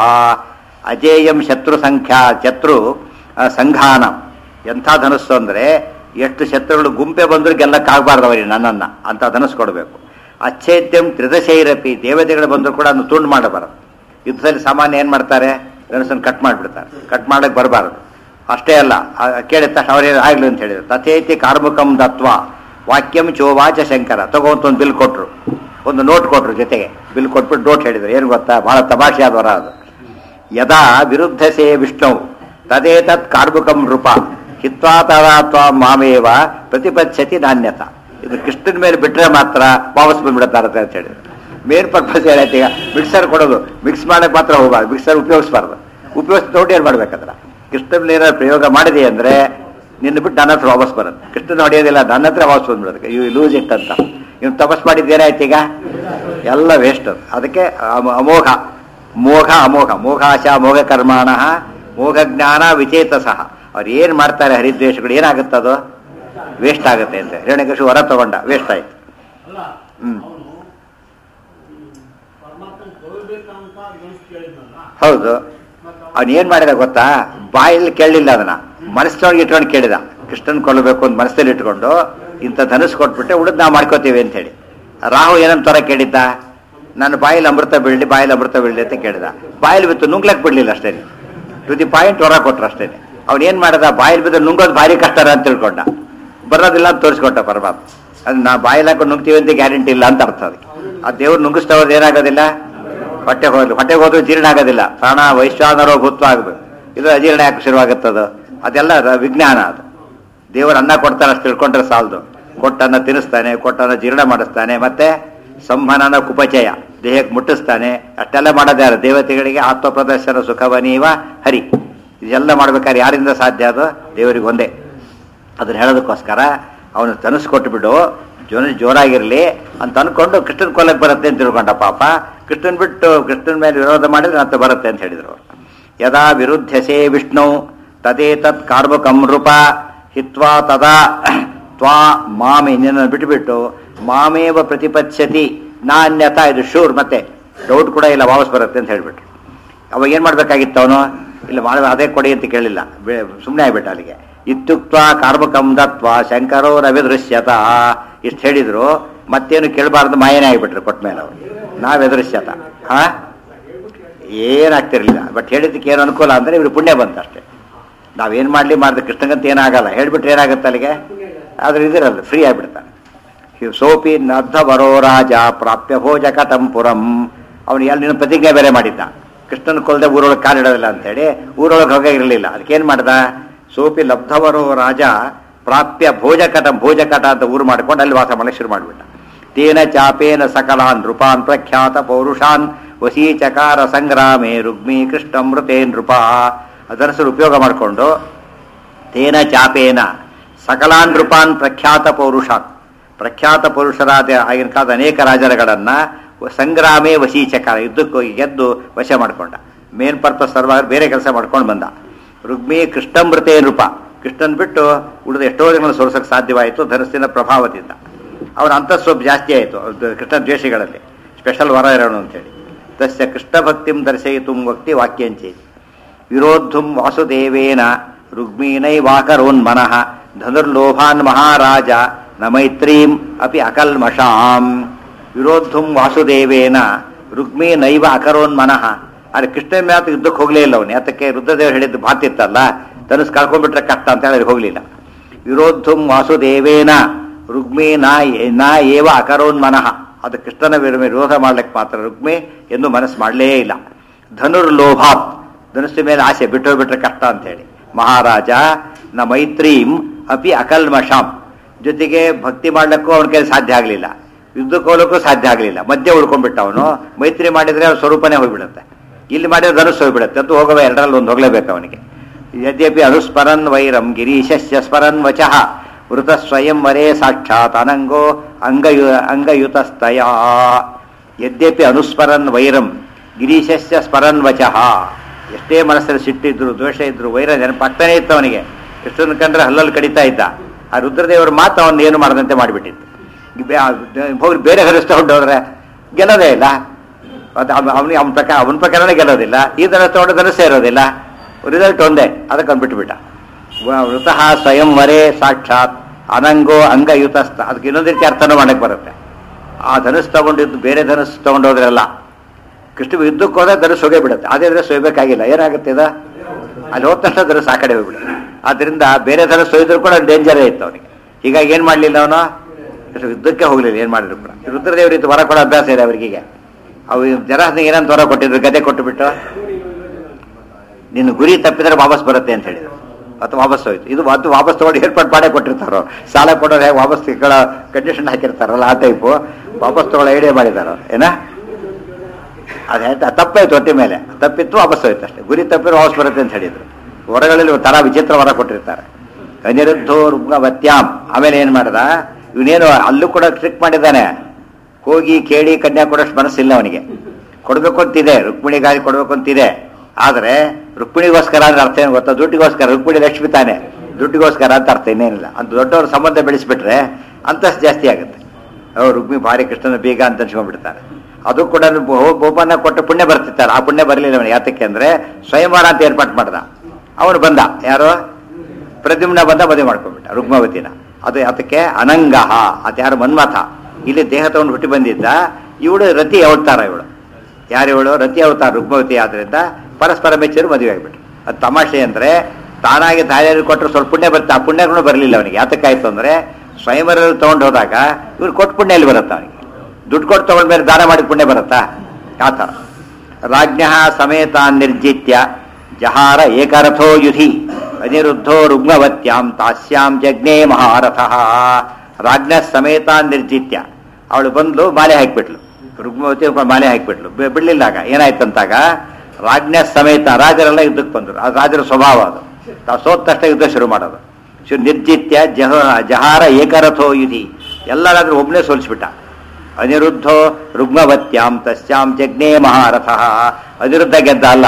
ಅಜೇಯಂ ಶತ್ರು ಸಂಖ್ಯಾ ಶತ್ರು ಆ, ಸಂಘಾನಂ ಎಂಥ ಧನುಸ್ಸು ಅಂದರೆ ಎಷ್ಟು ಶತ್ರುಗಳು ಗುಂಪೆ ಬಂದರೂ ಗೆಲ್ಲಕ್ಕಾಗಬಾರ್ದು ಅವರಿಗೆ ನನ್ನನ್ನ ಅಂತ ಧನುಸ್ಸು ಕೊಡಬೇಕು ಅಚ್ಛೇದ್ಯಂ ತ್ರಿದಶೈರಪಿ ದೇವತೆಗಳು ಬಂದರೂ ಕೂಡ ಅದನ್ನು ತುಂಡು ಮಾಡಬಾರದು ಯುದ್ಧದಲ್ಲಿ ಸಾಮಾನ್ಯ ಏನು ಮಾಡ್ತಾರೆ ಧನುಸ್ಸನ್ನು ಕಟ್ ಮಾಡಿಬಿಡ್ತಾರೆ ಕಟ್ ಮಾಡಕ್ಕೆ ಬರಬಾರದು ಅಷ್ಟೇ ಅಲ್ಲ ಆ, ಕೇಳಿದ ತಕ್ಷಣ ಅವರೇ ಆಗ್ಲಿ ಅಂತ ಹೇಳಿದ್ರು ತಥೇತಿ ಕಾರ್ಮುಕಂ ದತ್ವ ವಾಕ್ಯಂ ಚೋವಾಚ ಶಂಕರ ತಗೋಂತ ಒಂದು ಬಿಲ್ ಕೊಟ್ರು ಒಂದು ನೋಟ್ ಕೊಟ್ರು ಜೊತೆಗೆ ಬಿಲ್ ಕೊಟ್ಬಿಟ್ಟು ನೋಟ್ ಹೇಳಿದ್ರು ಏನು ಗೊತ್ತಾ ಬಹಳ ತಮಾಷೆ ಆದವರ ಅದು ಯದಾ ವಿರುದ್ಧಸೇ ವಿಷ್ಣು ತದೇತತ್ ಕಾರ್ಮುಕಂ ನೃಪ ಹಿತ್ವಾ ತದಾತ್ವ ಮಾಮೇವ ಪ್ರತಿಪತ್ಸತಿ ನಾಣ್ಯತ ಇದು ಕೃಷ್ಣನ ಮೇಲೆ ಬಿಟ್ರೆ ಮಾತ್ರ ವಾಪಸ್ ಬಂದ್ಬಿಡುತ್ತಾರೆ ಅಂತ ಹೇಳಿದ್ರು ಮೇನ್ ಪರ್ಪಸ್ ಹೇಳೈತೆ ಈಗ ಮಿಕ್ಸರ್ ಕೊಡೋದು ಮಿಕ್ಸ್ ಮಾಡಕ್ಕೆ ಮಾತ್ರ ಹೋಗಬಾರ್ದು ಮಿಕ್ಸರ್ ಉಪಯೋಗಿಸ್ಬಾರ್ದು ಉಪಯೋಗಿಸಿ ನೋಡಿ ಏನು ಮಾಡ್ಬೇಕಂದ್ರೆ ಕೃಷ್ಣನ ಏನಾದ್ರು ಪ್ರಯೋಗ ಮಾಡಿದೆ ಅಂದ್ರೆ ನಿನ್ನ ಬಿಟ್ಟು ನನ್ನ ಹತ್ರ ವಾಪಸ್ ಬರುತ್ತೆ ಕೃಷ್ಣನ ಹೊಡೆಯೋದಿಲ್ಲ ನನ್ನ ಹತ್ರ ವಾಪಸ್ ಬಂದ್ಬಿಡೋದಕ್ಕೆ ಇವು ಲೂಸ್ ಇಟ್ ಅಂತ ಇವ್ನು ತಪಸ್ ಮಾಡಿದ್ದೇನಾಯ್ತು ಈಗ ಎಲ್ಲ ವೇಸ್ಟ್ ಅದಕ್ಕೆ ಅಮ- ಅಮೋಘ ಮೋಘ ಅಮೋಘ ಮೋಘಾಶ ಮೋಘ ಕರ್ಮಾಣ ಮೋಘ ಜ್ಞಾನ ವಿಚೇತ ಸಹ ಅವ್ರು ಏನು ಮಾಡ್ತಾರೆ ಹರಿದ್ವೇಷಗಳು ಏನಾಗುತ್ತೆ ಅದು ವೇಸ್ಟ್ ಆಗುತ್ತೆ ಅಂತ ಹಿರಣ್ಯಕಶು ಹೊರ ತಗೊಂಡ ವೇಸ್ಟ್ ಆಯ್ತು ಅಲ್ಲ ಹ್ಮ್. ಅವನು ಪರಮಾತ್ಮನ್ ಕೊಡಬೇಕಂತ ಮನಸ್ಸು ಕೇಳಿದ್ನಲ್ಲ ಹೌದು ಮತ್ತೆ ಅವ್ನು ಏನು ಮಾಡಿದ ಗೊತ್ತಾ ಬಾಯಲ್ಲಿ ಕೇಳಲಿಲ್ಲ ಅದನ್ನ ಮನಸ್ಸಿನೊಳಗೆ ಇಟ್ಕೊಂಡು ಕೇಳಿದ ಕೃಷ್ಣನ್ ಕೊಲ್ಲಬೇಕು ಅಂತ ಮನಸ್ಸಲ್ಲಿ ಇಟ್ಕೊಂಡು ಇಂಥ ಧನುಸ್ ಕೊಟ್ಬಿಟ್ಟೆ ಉಳಿದ್ ನಾವು ಮಾಡ್ಕೋತೀವಿ ಅಂತ ಹೇಳಿ ರಾಹು ಏನಂತ ತರ ಕೇಳಿದ್ದ ನಾನು ಬಾಯಲ್ಲಿ ಅಮೃತ ಬೀಳಲಿ ಬಾಯಲ್ಲಿ ಅಮೃತ ಬೀಳಲಿ ಅಂತ ಕೇಳಿದ ಬಾಯಲ್ಲಿ ಬಿತ್ತು ನುಂಗ್ಲಕ್ ಬಿಡ್ಲಿಲ್ಲ ಅಷ್ಟೇ ಟು ದಿ ಪಾಯಿಂಟ್ ಹೊರ ಕೊಟ್ರು ಅಷ್ಟೇ ಅವ್ನು ಏನು ಮಾಡಿದ ಬಾಯಲ್ಲಿ ಬಿದ್ದು ನುಂಗೋದು ಭಾರಿ ಕಷ್ಟ ಅಂತ ತಿಳ್ಕೊಂಡ ಬರೋದಿಲ್ಲ ಅಂತ ತೋರಿಸ್ಕೊಟ್ಟ ಪರಮಾತ್ಮ ಅದು ನಾ ಬಾಯಲ್ಲಿ ಹಾಕೊಂಡು ನುಂಗ್ತೀವಿ ಅಂತ ಗ್ಯಾರಂಟಿ ಇಲ್ಲ ಅಂತ ಅರ್ಥ ಅದಕ್ಕೆ ಆ ದೇವ್ರು ನುಂಗಿಸ್ತಾ ಹೋದ್ರೆ ಏನಾಗೋದಿಲ್ಲ ಹೊಟ್ಟೆಗೆ ಹೋಗ್ಲಿ ಹೊಟ್ಟೆಗೆ ಹೋದ್ರೂ ಜೀರ್ಣ ಆಗೋದಿಲ್ಲ ಪ್ರಾಣ ವೈಶ್ವಾನರೋ ಭೂತ್ವ ಆಗಬೇಕು ಇದು ಅಜೀರ್ಣ ಯಾಕೆ ಶುರುವಾಗುತ್ತದು ಅದೆಲ್ಲ ರ- ವಿಜ್ಞಾನ ಅದು ದೇವರು ಅನ್ನ ಕೊಡ್ತಾನೆ ಅಷ್ಟು ತಿಳ್ಕೊಂಡ್ರೆ ಸಾಲದು ಕೊಟ್ಟನ್ನ ತಿನ್ನಿಸ್ತಾನೆ ಕೊಟ್ಟನ್ನ ಜೀರ್ಣ ಮಾಡಿಸ್ತಾನೆ ಮತ್ತೆ ಸಂಹನನ ಕುಪಚಯ ದೇಹಕ್ಕೆ ಮುಟ್ಟಿಸ್ತಾನೆ ಅಷ್ಟೆಲ್ಲ ಮಾಡೋದೇ ಯಾರು ದೇವತೆಗಳಿಗೆ ಆತ್ಮ ಪ್ರದರ್ಶನ ಸುಖವನೀವ ಹರಿ ಇದೆಲ್ಲ ಮಾಡ್ಬೇಕಾದ್ರೆ ಯಾರಿಂದ ಸಾಧ್ಯ ಅದು ದೇವರಿಗೆ ಒಂದೇ ಅದನ್ನ ಹೇಳೋದಕ್ಕೋಸ್ಕರ ಅವನು ತನಸ್ ಕೊಟ್ಟುಬಿಡು ಜೋನ ಜೋರಾಗಿರಲಿ ಅಂತ ಅನ್ಕೊಂಡು ಕೃಷ್ಣನ್ ಕೊಲ್ಲಕ್ಕೆ ಬರುತ್ತೆ ಅಂತ ತಿಳ್ಕೊಂಡ ಪಾಪ ಕೃಷ್ಣನ್ ಬಿಟ್ಟು ಕೃಷ್ಣನ್ ಮೇಲೆ ವಿರೋಧ ಮಾಡಿದ್ರೆ ಅಂತ ಬರುತ್ತೆ ಅಂತ ಹೇಳಿದ್ರು ಅವ್ರು ಯದಾ ವಿರುದ್ಧಸೆ ವಿಷ್ಣು ತದೇತತ್ ಕಾರ್ಮುಕಂ ನೃಪ ಹಿತ್ವಾ ತದಾ ತ್ವಾ ಮಾಮೆ ನಿನ್ನನ್ನು ಬಿಟ್ಟುಬಿಟ್ಟು ಮಾಮೇವ ಪ್ರತಿಪತ್ಸ್ಯತಿ ನಾನ್ಯತಾ ಇದು ಶೂರ್ ಮತ್ತೆ ಡೌಟ್ ಕೂಡ ಇಲ್ಲ ವಾಪಸ್ ಬರುತ್ತೆ ಅಂತ ಹೇಳ್ಬಿಟ್ಟು ಅವಾಗ ಏನು ಮಾಡಬೇಕಾಗಿತ್ತು ಅವನು ಇಲ್ಲ ಮಾಡ ಅದೇ ಕೊಡಿ ಅಂತ ಕೇಳಿಲ್ಲ ಸುಮ್ಮನೆ ಆಗ್ಬಿಟ್ಟ ಅಲ್ಲಿಗೆ ಇತ್ಯುಕ್ತ ಕಾರ್ಮಕಂ ದತ್ವ ಶಂಕರೋ ರವಿದೃಶ್ಯತ ಇಷ್ಟು ಹೇಳಿದ್ರು ಮತ್ತೇನು ಕೇಳಬಾರ್ದು ಮಾಯನೇ ಆಗಿಬಿಟ್ರು ಕೊಟ್ಟ ಮೇಲೆ ಅವರು ನಾವೆದೃಶ್ಯತ ಹಾ ಏನಾಗ್ತಿರ್ಲಿಲ್ಲ ಬಟ್ ಹೇಳಿದ್ದಕ್ಕೆ ಏನು ಅನುಕೂಲ ಅಂದರೆ ಇವ್ರು ಪುಣ್ಯ ಬಂತು ಅಷ್ಟೇ ನಾವೇನು ಮಾಡಲಿ ಮಾಡಿದ್ರೆ ಕೃಷ್ಣಗಂತ ಏನಾಗಲ್ಲ ಹೇಳ್ಬಿಟ್ರೆ ಏನಾಗುತ್ತೆ ಅಲ್ಲಿಗೆ ಆದ್ರೆ ಇದಿರಲ್ಲ ಫ್ರೀ ಆಗಿಬಿಡ್ತಾನೆ ಹಿ- ಸೋಪಿ ನದ್ದ ವರೋ ರಾಜ ಪ್ರಾಪ್ಯ ಭೋಜಕ ತಂಪುರಂ ಅವನು ಎಲ್ಲಿ ಪ್ರತಿಜ್ಞೆ ಬೇರೆ ಮಾಡಿದ್ದ ಕೃಷ್ಣನ ಕೊಲ್ಲದೆ ಊರೊಳಗೆ ಕಾಲಿಡೋದಿಲ್ಲ ಅಂತೇಳಿ ಊರೊಳಗೆ ಹೋಗೇ ಇರಲಿಲ್ಲ ಅದಕ್ಕೇನು ಮಾಡ್ದ ಸೋಪಿ ಲಬ್ಧವರೋ ರಾಜ ಪ್ರಾಪ್ಯ ಭೋಜಕಟ ಭೋಜಕಟ ಅಂತ ಊರು ಮಾಡ್ಕೊಂಡು ಅಲ್ಲಿ ವಾಸ ಮಾಡಕ್ಕೆ ಶುರು ಮಾಡಿಬಿಟ್ಟ ತೇನ ಚಾಪೇನ ಸಕಲಾನ್ ನೃಪಾನ್ ಪ್ರಖ್ಯಾತ ಪೌರುಷಾನ್ ವಸೀಚಕಾರ ಸಂಗ್ರಾಮೇ ರುಗ್ಮಿ ಕೃಷ್ಣಮೃತೇ ನೃಪ ಅದರಸರು ಉಪಯೋಗ ಮಾಡಿಕೊಂಡು ತೇನ ಚಾಪೇನ ಸಕಲಾನ್ ನೃಪಾನ್ ಪ್ರಖ್ಯಾತ ಪೌರುಷಾನ್ ಪ್ರಖ್ಯಾತ ಪುರುಷರಾದ ಆಗಿನ ಕಾಲದ ಅನೇಕ ರಾಜರುಗಳನ್ನ ಸಂಗ್ರಾಮೇ ವಶೀಚಕಾರ ಯುದ್ಧಕ್ಕೂ ಗೆದ್ದು ವಶ ಮಾಡಿಕೊಂಡ ಮೇನ್ ಪರ್ಪಸ್ ಸರ್ವ ಬೇರೆ ಕೆಲಸ ಮಾಡ್ಕೊಂಡು ಬಂದ ರುಗ್ಮಿ ಕೃಷ್ಣಮೃತೇ ನೃಪ ಕೃಷ್ಣನ್ ಬಿಟ್ಟು ಉಳಿದ ಎಷ್ಟೋ ಜನಗಳನ್ನು ಸೋಲಿಸಕ್ಕೆ ಸಾಧ್ಯವಾಯಿತು ಧನಸ್ಸಿನ ಪ್ರಭಾವದಿಂದ ಅವನ ಅಂತಸ್ವಪ್ ಜಾಸ್ತಿ ಆಯಿತು ಕೃಷ್ಣ ದ್ವೇಷಗಳಲ್ಲಿ ಸ್ಪೆಷಲ್ ವರ ಇರೋಣ ಅಂತೇಳಿ ತಸ್ಯ ಕೃಷ್ಣ ಭಕ್ತಿಂ ದರ್ಶಯಿತು ಭಕ್ತಿ ವಾಕ್ಯಂಚೇತಿ ವಿರೋದ್ಧುಂ ವಾಸುದೇವೇನ ರುಗ್ಮೀನೈವಾಕರೋನ್ಮನಃ ಧನುರ್ಲೋಭಾನ್ ಮಹಾರಾಜ ನ ಮೈತ್ರೀಂ ಅಪಿ ಅಕಲ್ಮಷಾಂ ವಿರೋದ್ಧುಂ ವಾಸುದೇವೇನ ರುಗ್ಮಿ ನೈವ ಅಕರೋನ್ಮನಃ ಆದರೆ ಕೃಷ್ಣ ಮ್ಯಾತ ಯುದ್ಧಕ್ಕೆ ಹೋಗಲೇ ಇಲ್ಲ ಅವನು ಯಾತಕ್ಕೆ ರುದ್ರದೇವರು ಹೇಳಿದ್ದು ಮಾತಿತ್ತಲ್ಲ ಧನುಸ್ ಕಳ್ಕೊಂಡ್ಬಿಟ್ರೆ ಕಷ್ಟ ಅಂತ ಹೇಳಿ ಹೋಗಲಿಲ್ಲ ವಿರೋದ್ಧುಂ ವಾಸುದೇವೇನ ರುಗ್ಮಿ ನಾ ನಾ ಏವ ಅಕರೋನ್ಮನಃ ಅದು ಕೃಷ್ಣನ ವಿರು- ವಿರೋಧ ಮಾಡ್ಲಿಕ್ಕೆ ಮಾತ್ರ ರುಗ್ಮಿ ಎಂದು ಮನಸ್ಸು ಮಾಡಲೇ ಇಲ್ಲ ಧನುರ್ಲೋಭಾತ್ ಧನುಸ್ಸು ಮೇಲೆ ಆಸೆ ಬಿಟ್ಟು ಬಿಟ್ರೆ ಕಷ್ಟ ಅಂತೇಳಿ ಮಹಾರಾಜ ನ ಮೈತ್ರೀಂ ಅಪಿ ಅಕಲ್ಮಷಾಂ ಜೊತೆಗೆ ಭಕ್ತಿ ಮಾಡ್ಲಿಕ್ಕೂ ಅವನ ಕೈ ಸಾಧ್ಯ ಆಗಲಿಲ್ಲ ಯುದ್ಧಕ್ಕೆ ಹೋಗ್ಲಿಕ್ಕೂ ಸಾಧ್ಯ ಆಗಲಿಲ್ಲ ಮಧ್ಯೆ ಉಳ್ಕೊಂಡ್ಬಿಟ್ಟ ಅವನು ಮೈತ್ರಿ ಮಾಡಿದ್ರೆ ಅವ್ರ ಸ್ವರೂಪನೇ ಹೋಗ್ಬಿಡುತ್ತೆ ಇಲ್ಲಿ ಮಾಡಿದ್ರೆ ಧನುಸ್ಸು ಹೋಗ್ಬಿಡುತ್ತೆ ಅದು ಹೋಗವೆ ಎರಡರಲ್ಲಿ ಒಂದು ಹೋಗ್ಲೇಬೇಕು ಅವನಿಗೆ ಯದ್ಯಪಿ ಅನುಸ್ಮರನ್ ವೈರಂ ಗಿರೀಶಸ್ಯ ಸ್ಮರನ್ ವಚಃ ವೃತ ಸ್ವಯಂ ವರೇ ಸಾಕ್ಷಾತ್ ಅನಂಗೋ ಅಂಗಯು ಅಂಗಯುತಸ್ತಯ ಯದ್ಯಪಿ ಅನುಸ್ಮರನ್ ವೈರಂ ಗಿರೀಶಸ್ಯ ಸ್ಮರನ್ ವಚಃ ಎಷ್ಟೇ ಮನಸ್ಸಲ್ಲಿ ಸಿಟ್ಟಿದ್ರು ದ್ವೇಷ ಇದ್ರು ವೈರ ನೆನಪಾಗ್ತಾನೆ ಇತ್ತು ಅವನಿಗೆ ಕೃಷ್ಣನ ಕಂಡ್ರೆ ಹಲ್ಲಲ್ಲಿ ಕಡಿತಾ ಇದ್ದ ಆ ರುದ್ರದೇವರ ಮಾತು ಅವನು ಏನು ಮಾಡದಂತೆ ಮಾಡಿಬಿಟ್ಟಿತ್ತು ಬೆ- ಆ ದ- ಹೋಗಿ ಬೇರೆ ಹರಿಸ್ತಾ ಹೊಂಟೋದ್ರೆ ಗೆಲ್ಲೋದೇ ಇಲ್ಲ ಅದು ಅವನಿಗೆ ಅವನ ಪ್ರಕಾರ ಅವನ ಪ್ರಕಾರನೇ ಗೆಲ್ಲೋದಿಲ್ಲ ಈ ಥರ ತಗೊಂಡು ಧನಸ್ಸೇ ಇರೋದಿಲ್ಲ ರಿಸಲ್ಟ್ ಒಂದೇ ಅದಕ್ಕೆ ಅವ್ನು ಬಿಟ್ಟುಬಿಟ್ಟ ವ- ವೃತಃ ಸ್ವಯಂವರೇ ಸಾಕ್ಷಾತ್ ಅನಂಗೋ ಅಂಗಯುತಸ್ಥ ಅದಕ್ಕೆ ಇನ್ನೊಂದು ರೀತಿ ಅರ್ಥನೂ ಮಾಡಕ್ಕೆ ಬರುತ್ತೆ ಆ ಧನುಸ್ ತಗೊಂಡಿದ್ದು ಬೇರೆ ಧನುಸ್ ತಗೊಂಡೋದ್ರಲ್ಲ ಕೃಷ್ಣ ಯುದ್ಧಕ್ಕೆ ಹೋದ್ರೆ ಧನುಸ್ ಹೋಗೇ ಬಿಡುತ್ತೆ ಅದೇ ಧನುಸ್ ಹೋಗ್ಬೇಕಾಗಿಲ್ಲ ಏನಾಗುತ್ತೆ ಇದು ಅಲ್ಲಿ ಹೋದ ತಕ್ಷಣ ಧನುಸ್ ಆ ಕಡೆ ಹೋಗ್ಬಿಡುತ್ತೆ ಆದ್ರಿಂದ ಬೇರೆ ಧನುಸ್ ಹೋಗಿದ್ರು ಕೂಡ ಡೇಂಜರೇ ಇತ್ತು ಅವನಿಗೆ ಹೀಗಾಗಿ ಏನು ಮಾಡಲಿಲ್ಲ ಅವನು ಕೃಷ್ಣ ಯುದ್ಧಕ್ಕೆ ಹೋಗಲಿಲ್ಲ ಏನು ಮಾಡಿದ್ರು ಕೂಡ ರುದ್ರದೇವರಿದ್ದು ವರ ಕೊಡೋ ಅಭ್ಯಾಸ ಇದೆ ಅವರಿಗೆ ಅವು ಜರಾಸನ ಏನಂತ ವರ ಕೊಟ್ಟಿದ್ರು ಗದೆ ಕೊಟ್ಟುಬಿಟ್ಟು ನಿನ್ನ ಗುರಿ ತಪ್ಪಿದ್ರೆ ವಾಪಸ್ ಬರುತ್ತೆ ಅಂತ ಹೇಳಿದ್ರು ಅಥವಾ ವಾಪಸ್ ಹೋಯ್ತು ಇದು ಅದು ವಾಪಸ್ ತಗೊಂಡು ಏರ್ಪಾಟ್ ಮಾಡೇ ಕೊಟ್ಟಿರ್ತಾರೋ ಸಾಲ ಕೊಡೋರು ಹೇಗೆ ವಾಪಸ್ ತಿಳ್ಕೊಳ್ಳೋ ಕಂಡೀಷನ್ ಹಾಕಿರ್ತಾರಲ್ಲ ಆ ಟೈಪು ವಾಪಸ್ ತಗೊಳ್ಳೋ ಐಡಿಯಾ ಮಾಡಿದಾರೋ ಏನ ಅದು ಹೇಳ್ತಾ ತಪ್ಪಾಯ್ತು ಹೊಟ್ಟೆ ಮೇಲೆ ತಪ್ಪಿತ್ತು ವಾಪಸ್ ಹೋಯ್ತು ಅಷ್ಟೇ ಗುರಿ ತಪ್ಪಿದ್ರೆ ವಾಪಸ್ ಬರುತ್ತೆ ಅಂತ ಹೇಳಿದ್ರು ಹೊರಗಳಲ್ಲಿ ಒಂದು ತರ ವಿಚಿತ್ರ ವರ ಕೊಟ್ಟಿರ್ತಾರೆ ಅನಿರುದ್ಧೋ ರುಗ್ಮವತ್ಯಾಂ ಆಮೇಲೆ ಏನು ಮಾಡ್ದ ಇವನೇನು ಅಲ್ಲೂ ಕೂಡ ಟ್ರಿಕ್ ಮಾಡಿದ್ದಾನೆ ಹೋಗಿ ಕೇಳಿ ಕನ್ಯಾ ಕೊಡೋಷ್ಟು ಮನಸ್ಸಿಲ್ಲ ಅವನಿಗೆ ಕೊಡಬೇಕು ಅಂತಿದೆ ರುಕ್ಮಿಣಿಗಾಗಿ ಕೊಡಬೇಕು ಅಂತಿದೆ ಆದರೆ ರುಕ್ಮಿಣಿಗೋಸ್ಕರ ಅಂದ್ರೆ ಅರ್ಥ ಏನು ಗೊತ್ತಾ ದುಡ್ಡಿಗೋಸ್ಕರ ರುಕ್ಮಿಣಿ ಲಕ್ಷ್ಮಿ ತಾನೆ ದುಡ್ಡಿಗೋಸ್ಕರ ಅಂತ ಅರ್ಥ ಇನ್ನೇನಿಲ್ಲ ಅಂತ ದೊಡ್ಡವ್ರ ಸಂಬಂಧ ಬೆಳೆಸ್ಬಿಟ್ರೆ ಅಂತಸ್ತು ಜಾಸ್ತಿ ಆಗುತ್ತೆ ಅವ್ರು ರುಕ್ಮಿ ಭಾರಿ ಕೃಷ್ಣನ ಬೀಗ ಅಂತ ಅನ್ಸ್ಕೊಂಡ್ಬಿಡ್ತಾರೆ ಅದು ಕೂಡ ಬೋಪನ್ನ ಕೊಟ್ಟು ಪುಣ್ಯ ಬರ್ತಿರ್ತಾರೆ ಆ ಪುಣ್ಯ ಬರಲಿಲ್ಲ ಅವನಿಗೆ ಯಾತಕ್ಕೆ ಅಂದ್ರೆ ಸ್ವಯಂವರ ಅಂತ ಏರ್ಪಾಟ್ ಮಾಡ್ದ ಅವನು ಬಂದ ಯಾರು ಪ್ರದ್ಯುಮ್ನ ಬಂದ ಮದುವೆ ಮಾಡ್ಕೊಂಡ್ಬಿಟ್ಟ ರುಕ್ಮವತಿನ ಅದು ಅದಕ್ಕೆ ಅನಂಗಹ ಅದು ಯಾರು ಮನ್ಮಥ ಇಲ್ಲಿ ದೇಹ ತಗೊಂಡು ಹುಟ್ಟಿ ಬಂದಿದ್ದ ಇವಳು ರತಿ ಅವತಾರ ಇವಳು ಯಾರು ಇವಳು ರತಿ ಅವತಾರ ರುಕ್ಮವತಿ ಆದ್ರಿಂದ ಪರಸ್ಪರ ಮೆಚ್ಚರು ಮದುವೆ ಆಗ್ಬಿಟ್ರು ಅದು ತಮಾಷೆ ಅಂದ್ರೆ ತಾನಾಗಿ ದಾರಿಯಲ್ಲಿ ಕೊಟ್ಟರು ಸ್ವಲ್ಪ ಪುಣ್ಯ ಬರುತ್ತೆ ಆ ಪುಣ್ಯಗಳು ಬರಲಿಲ್ಲ ಅವನಿಗೆ ಯಾತಕ್ಕಾಯ್ತು ಅಂದ್ರೆ ಸ್ವಯಂವರಲ್ಲಿ ತಗೊಂಡು ಹೋದಾಗ ಇವ್ರು ಕೊಟ್ಟು ಪುಣ್ಯ ಎಲ್ಲಿ ಬರುತ್ತೆ ಅವನಿಗೆ ದುಡ್ಡು ಕೊಟ್ಟು ತಗೊಂಡ ಮೇಲೆ ದಾನ ಮಾಡಿದ ಪುಣ್ಯ ಬರುತ್ತಾ ಆ ಥರ ರಾಜ್ಞ ಸಮೇತ ನಿರ್ಜಿತ್ಯ ಜಹಾರ ಏಕರಥೋ ಯುಧಿ ಅನಿರುದ್ಧೋ ರುಗ್ಮವತ್ಯಾಂ ತಾಸ್ಯಾಂ ಜಜ್ಞೇ ಮಹಾರಥ ರಾಜ್ಞ ಸಮೇತ ನಿರ್ಜಿತ್ಯ ಅವಳು ಬಂದ್ಲು ಮಾಲೆ ಹಾಕಿಬಿಟ್ಲು ರುಗ್ಮವತಿ ಮಾಲೆ ಹಾಕಿಬಿಟ್ಲು ಬಿ- ಬಿಡ್ಲಿಲ್ಲಾಗ ಏನಾಯ್ತಂತಾಗ ರಾಜ್ಞ ಸಮೇತ ರಾಜರೆಲ್ಲ ಯುದ್ಧಕ್ಕೆ ಬಂದರು ಅದು ರಾಜರ ಸ್ವಭಾವ ಅದು ತಾವು ಸೋತ ತಕ್ಷಣ ಯುದ್ಧ ಶುರು ಮಾಡೋದು ಶು ನಿರ್ಜಿತ್ಯ ಜಹ ಜಹಾರ ಏಕರಥೋ ಯುಧಿ ಎಲ್ಲರಾದ್ರೂ ಒಬ್ಬನೇ ಸೋಲಿಸ್ಬಿಟ್ಟ ಅನಿರುದ್ಧೋ ರುಗ್ಮವತ್ಯಾಂ ತಸ್ಯಾಂ ಜಜ್ಞೇ ಮಹಾರಥ ಅನಿರುದ್ಧ ಗೆದ್ದ ಅಲ್ಲ